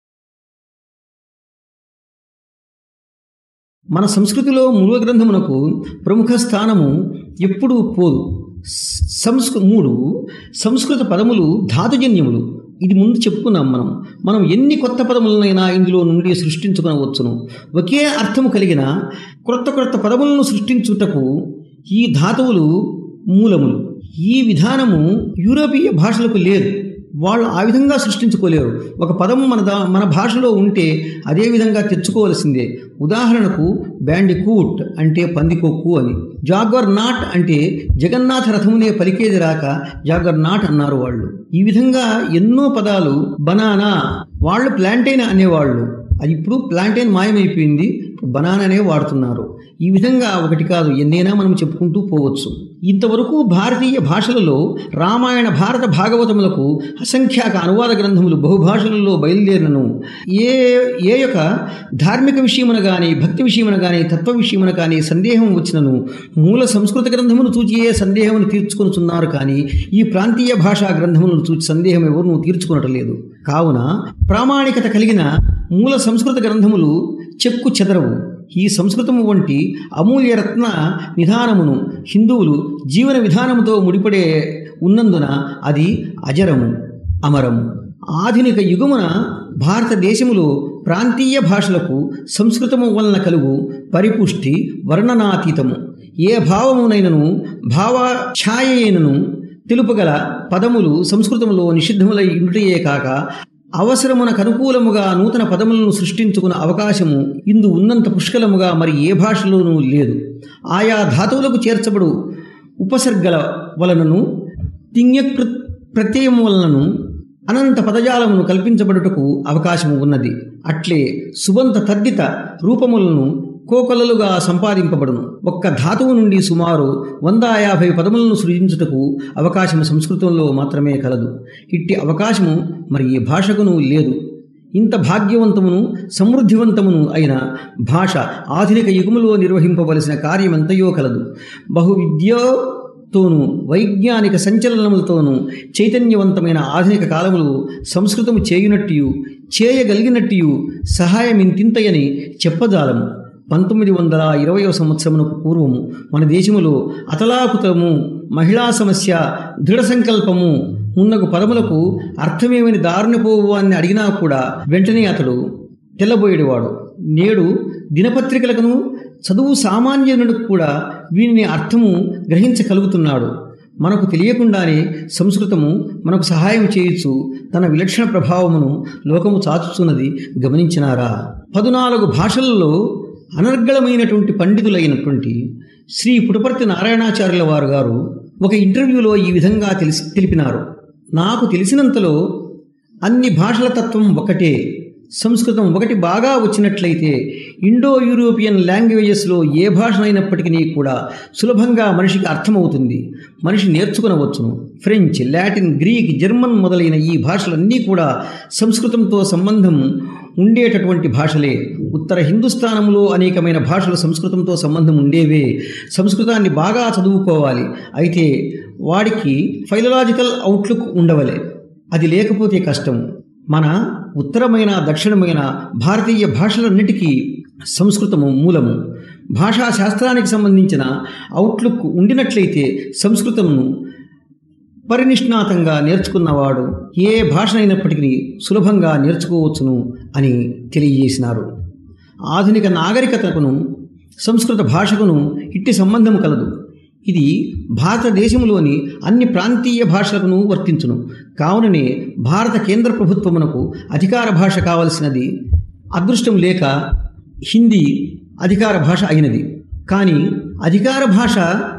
మన సంస్కృతిలో మూల గ్రంథమునకు ప్రముఖ స్థానము ఎప్పుడూ పోదు సంస్కృ మూడు సంస్కృత పదములు ధాతుజన్యములు ఇది ముందు చెప్పుకున్నాం మనం మనం ఎన్ని కొత్త పదములనైనా ఇందులో నుండి సృష్టించుకొనవచ్చును ఒకే అర్థము కలిగిన క్రొత్త క్రొత్త పదములను సృష్టించుటకు ఈ ధాతువులు మూలములు ఈ విధానము యూరోపీయ భాషలకు లేదు వాళ్ళు ఆ విధంగా సృష్టించుకోలేరు ఒక పదము మన దా మన భాషలో ఉంటే అదే విధంగా తెచ్చుకోవలసిందే ఉదాహరణకు బ్యాండికూట్ అంటే పందికొక్కు అని జాగర్ నాట్ అంటే జగన్నాథ రథమునే పలికేది రాక జాగర్ నాట్ అన్నారు వాళ్ళు ఈ విధంగా ఎన్నో పదాలు బనానా వాళ్ళు ప్లాంటైన్ అనేవాళ్ళు అది ఇప్పుడు ప్లాంటైన్ మాయమైపోయింది ఇప్పుడు బనానానే వాడుతున్నారు ఈ విధంగా ఒకటి కాదు ఎన్నైనా మనం చెప్పుకుంటూ పోవచ్చు ఇంతవరకు భారతీయ భాషలలో రామాయణ భారత భాగవతములకు అసంఖ్యాక అనువాద గ్రంథములు బహుభాషలలో బయలుదేరినను ఏ ఏ యొక్క ధార్మిక విషయమున కానీ భక్తి విషయమున కానీ తత్వ విషయమున కానీ సందేహం వచ్చినను మూల సంస్కృత గ్రంథమును చూచియే సందేహమును తీర్చుకొనుచున్నారు కానీ ఈ ప్రాంతీయ భాషా గ్రంథములను చూచి సందేహం ఎవరు తీర్చుకునటం లేదు కావున ప్రామాణికత కలిగిన మూల సంస్కృత గ్రంథములు చెక్కు చెదరవు ఈ సంస్కృతము వంటి అమూల్యరత్న నిధానమును హిందువులు జీవన విధానముతో ముడిపడే ఉన్నందున అది అజరము అమరము ఆధునిక యుగమున భారతదేశములో ప్రాంతీయ భాషలకు సంస్కృతము వలన కలుగు పరిపుష్టి వర్ణనాతీతము ఏ భావమునైనను భావఛాయైనను తెలుపగల పదములు సంస్కృతంలో నిషిద్ధములై ఉంటయే కాక అవసరమునకు అనుకూలముగా నూతన పదములను సృష్టించుకున్న అవకాశము ఇందు ఉన్నంత పుష్కలముగా మరి ఏ భాషలోనూ లేదు ఆయా ధాతువులకు చేర్చబడు ఉపసర్గల వలనను తింగకృ ప్రత్యయం వలనను అనంత పదజాలమును కల్పించబడుటకు అవకాశము ఉన్నది అట్లే సుబంత తద్దిత రూపములను కోకొలలుగా సంపాదింపబడును ఒక్క ధాతువు నుండి సుమారు వంద యాభై పదములను సృజించుటకు అవకాశం సంస్కృతంలో మాత్రమే కలదు ఇట్టి అవకాశము మరి ఏ భాషకును లేదు ఇంత భాగ్యవంతమును సమృద్ధివంతమును అయిన భాష ఆధునిక యుగములో నిర్వహింపవలసిన కార్యమెంతయో కలదు బహువిద్యతోనూ వైజ్ఞానిక సంచలనములతోనూ చైతన్యవంతమైన ఆధునిక కాలములు సంస్కృతము చేయునట్టు చేయగలిగినట్టు సహాయమింతింతయని చెప్పజాలము పంతొమ్మిది వందల ఇరవయవ సంవత్సరమునకు పూర్వము మన దేశములో అతలాకుతము మహిళా సమస్య దృఢ సంకల్పము ఉన్నగు పదములకు అర్థమేమని దారుణపోవు అని అడిగినా కూడా వెంటనే అతడు తెల్లబోయేవాడు నేడు దినపత్రికలకును చదువు సామాన్యునికి కూడా వీనిని అర్థము గ్రహించగలుగుతున్నాడు మనకు తెలియకుండానే సంస్కృతము మనకు సహాయం చేయొచ్చు తన విలక్షణ ప్రభావమును లోకము చాచుచున్నది గమనించినారా పదునాలుగు భాషలలో అనర్గళమైనటువంటి పండితులైనటువంటి శ్రీ పుటపర్తి నారాయణాచార్యుల వారు గారు ఒక ఇంటర్వ్యూలో ఈ విధంగా తెలిసి తెలిపినారు నాకు తెలిసినంతలో అన్ని భాషల తత్వం ఒకటే సంస్కృతం ఒకటి బాగా వచ్చినట్లయితే ఇండో యూరోపియన్ లాంగ్వేజెస్లో ఏ భాషనైనప్పటికీ కూడా సులభంగా మనిషికి అర్థమవుతుంది మనిషి నేర్చుకునవచ్చును ఫ్రెంచ్ లాటిన్ గ్రీక్ జర్మన్ మొదలైన ఈ భాషలన్నీ కూడా సంస్కృతంతో సంబంధం ఉండేటటువంటి భాషలే ఉత్తర హిందుస్థానంలో అనేకమైన భాషలు సంస్కృతంతో సంబంధం ఉండేవే సంస్కృతాన్ని బాగా చదువుకోవాలి అయితే వాడికి ఫైలలాజికల్ అవుట్లుక్ ఉండవలే అది లేకపోతే కష్టం మన ఉత్తరమైన దక్షిణమైన భారతీయ భాషలన్నిటికీ సంస్కృతము మూలము భాషా శాస్త్రానికి సంబంధించిన అవుట్లుక్ ఉండినట్లయితే సంస్కృతమును పరినిష్ణాతంగా నేర్చుకున్నవాడు ఏ భాషనైనప్పటికీ సులభంగా నేర్చుకోవచ్చును అని తెలియజేసినారు ఆధునిక నాగరికతకును సంస్కృత భాషకును ఇట్టి సంబంధము కలదు ఇది భారతదేశంలోని అన్ని ప్రాంతీయ భాషలకును వర్తించును కావుననే భారత కేంద్ర ప్రభుత్వమునకు అధికార భాష కావలసినది అదృష్టం లేక హిందీ అధికార భాష అయినది కానీ అధికార భాష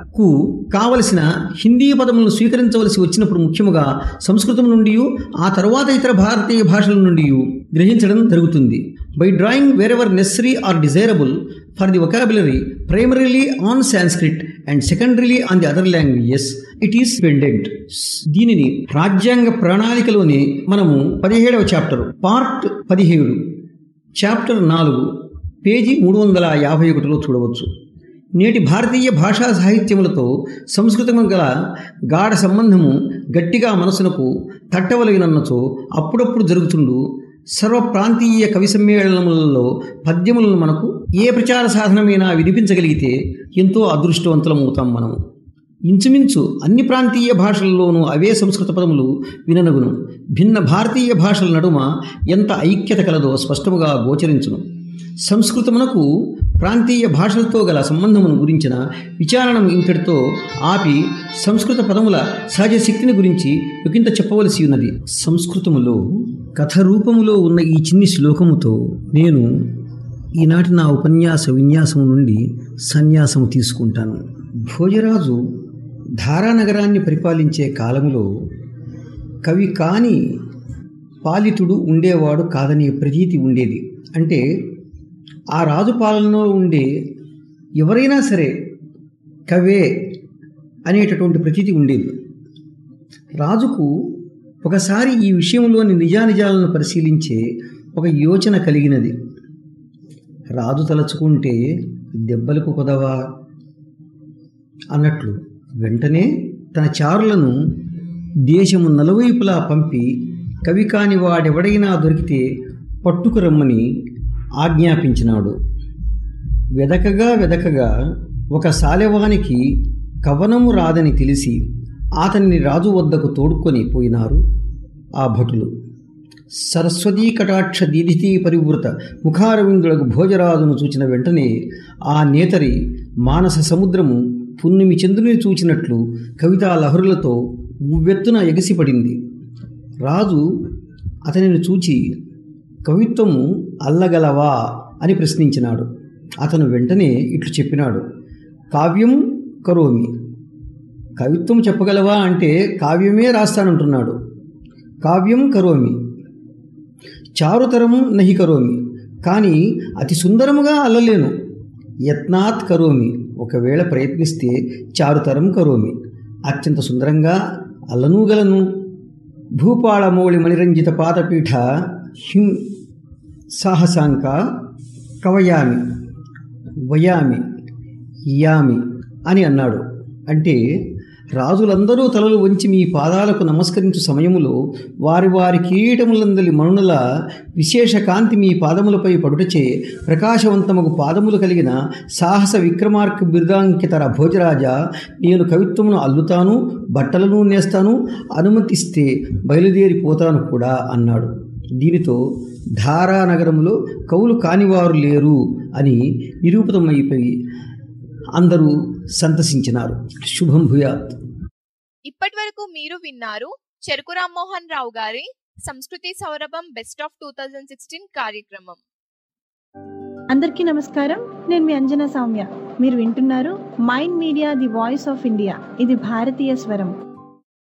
కు కావలసిన హిందీ పదములను స్వీకరించవలసి వచ్చినప్పుడు ముఖ్యముగా సంస్కృతం నుండి ఆ తర్వాత ఇతర భారతీయ భాషల నుండి గ్రహించడం జరుగుతుంది by drawing wherever necessary or desirable for the vocabulary primarily on Sanskrit and secondarily on the other languages it is pendent దీనిని రాజ్యాంగ ప్రణాళికలోని మనము పదిహేడవ చాప్టర్ పార్ట్ పదిహేడు చాప్టర్ నాలుగు పేజీ మూడు వందల యాభై ఒకటిలో చూడవచ్చు నేటి భారతీయ భాషా సాహిత్యములతో సంస్కృతము గల గాఢ సంబంధము గట్టిగా మనసునకు తట్టవలగినన్నచో అప్పుడప్పుడు జరుగుతుండు సర్వప్రాంతీయ కవి సమ్మేళనములలో పద్యములను మనకు ఏ ప్రచార సాధనమైనా వినిపించగలిగితే ఎంతో అదృష్టవంతులమవుతాం మనము ఇంచుమించు అన్ని ప్రాంతీయ భాషల్లోనూ అవే సంస్కృత పదములు విననగును భిన్న భారతీయ భాషల నడుమ ఎంత ఐక్యత కలదో స్పష్టముగా గోచరించును సంస్కృతమునకు ప్రాంతీయ భాషలతో గల సంబంధమును గురించిన విచారణం ఇంతటితో ఆపి సంస్కృత పదముల సహజ శక్తిని గురించి ఒకంత చెప్పవలసి ఉన్నది సంస్కృతములో కథ రూపములో ఉన్న ఈ చిన్ని శ్లోకముతో నేను ఈనాటి నా ఉపన్యాస విన్యాసము నుండి సన్యాసము తీసుకుంటాను భోజరాజు ధారానగరాన్ని పరిపాలించే కాలములో కవి కాని పాలితుడు ఉండేవాడు కాదనే ప్రతీతి ఉండేది అంటే ఆ రాజు పాలనలో ఉండే ఎవరైనా సరే కవే అనేటటువంటి ప్రతీతి ఉండేది రాజుకు ఒకసారి ఈ విషయంలోని నిజానిజాలను పరిశీలించే ఒక యోచన కలిగినది రాజు తలచుకుంటే దెబ్బలకు కొదవా అన్నట్లు వెంటనే తన చారులను దేశము నలువైపులా పంపి కవి కాని వాడెవడైనా దొరికితే పట్టుకురమ్మని ఆజ్ఞాపించినాడు వెదకగా వెదకగా ఒక సాలెవానికి కవనము రాదని తెలిసి అతన్ని రాజు వద్దకు తోడుకొని పోయినారు ఆ భటులు సరస్వతీ కటాక్ష దీదితీ పరివృత ముఖారవిందులకు భోజరాజును చూచిన వెంటనే ఆ నేతరి మానస సముద్రము పున్నిమి చంద్రుని చూచినట్లు కవితా లహరులతో ఉవ్వెత్తున ఎగసిపడింది రాజు అతనిని చూచి కవిత్వము అల్లగలవా అని ప్రశ్నించినాడు అతను వెంటనే ఇట్లు చెప్పినాడు కావ్యం కరోమి కవిత్వం చెప్పగలవా అంటే కావ్యమే రాస్తానంటున్నాడు కావ్యం కరోమి చారుతరం నహి కరోమి కానీ అతి సుందరముగా అల్లలేను యత్నాత్ కరోమి ఒకవేళ ప్రయత్నిస్తే చారుతరం కరోమి అత్యంత సుందరంగా అల్లనూగలను భూపాళమౌళి మణిరంజిత పాదపీఠ హిం సాహసాంక కవయామి వయామి యామి అని అన్నాడు అంటే రాజులందరూ తలలు వంచి మీ పాదాలకు నమస్కరించు సమయములో వారి వారి కిరీటములందలి మణుల విశేష కాంతి మీ పాదములపై పడుటచే ప్రకాశవంతముకు పాదములు కలిగిన సాహస విక్రమార్క బిరుదాంకితర భోజరాజ నేను కవిత్వమును అల్లుతాను బట్టలను నేస్తాను అనుమతిస్తే బయలుదేరిపోతాను కూడా అన్నాడు దీనితో ధారానగరంలో కవులు కానివారు లేరు అని నిరూపితమైపోయి అందరూ సంతసించినారు శుభం భూయాత్ ఇప్పటి వరకు మీరు విన్నారు చెరుకు రామ్మోహన్ రావు గారి సంస్కృతి సౌరభం best of two thousand sixteen కార్యక్రమం అందరికీ నమస్కారం నేను మీ అంజనా సౌమ్య మీరు వింటున్నారు mind media the voice of India ఇది భారతీయ స్వరం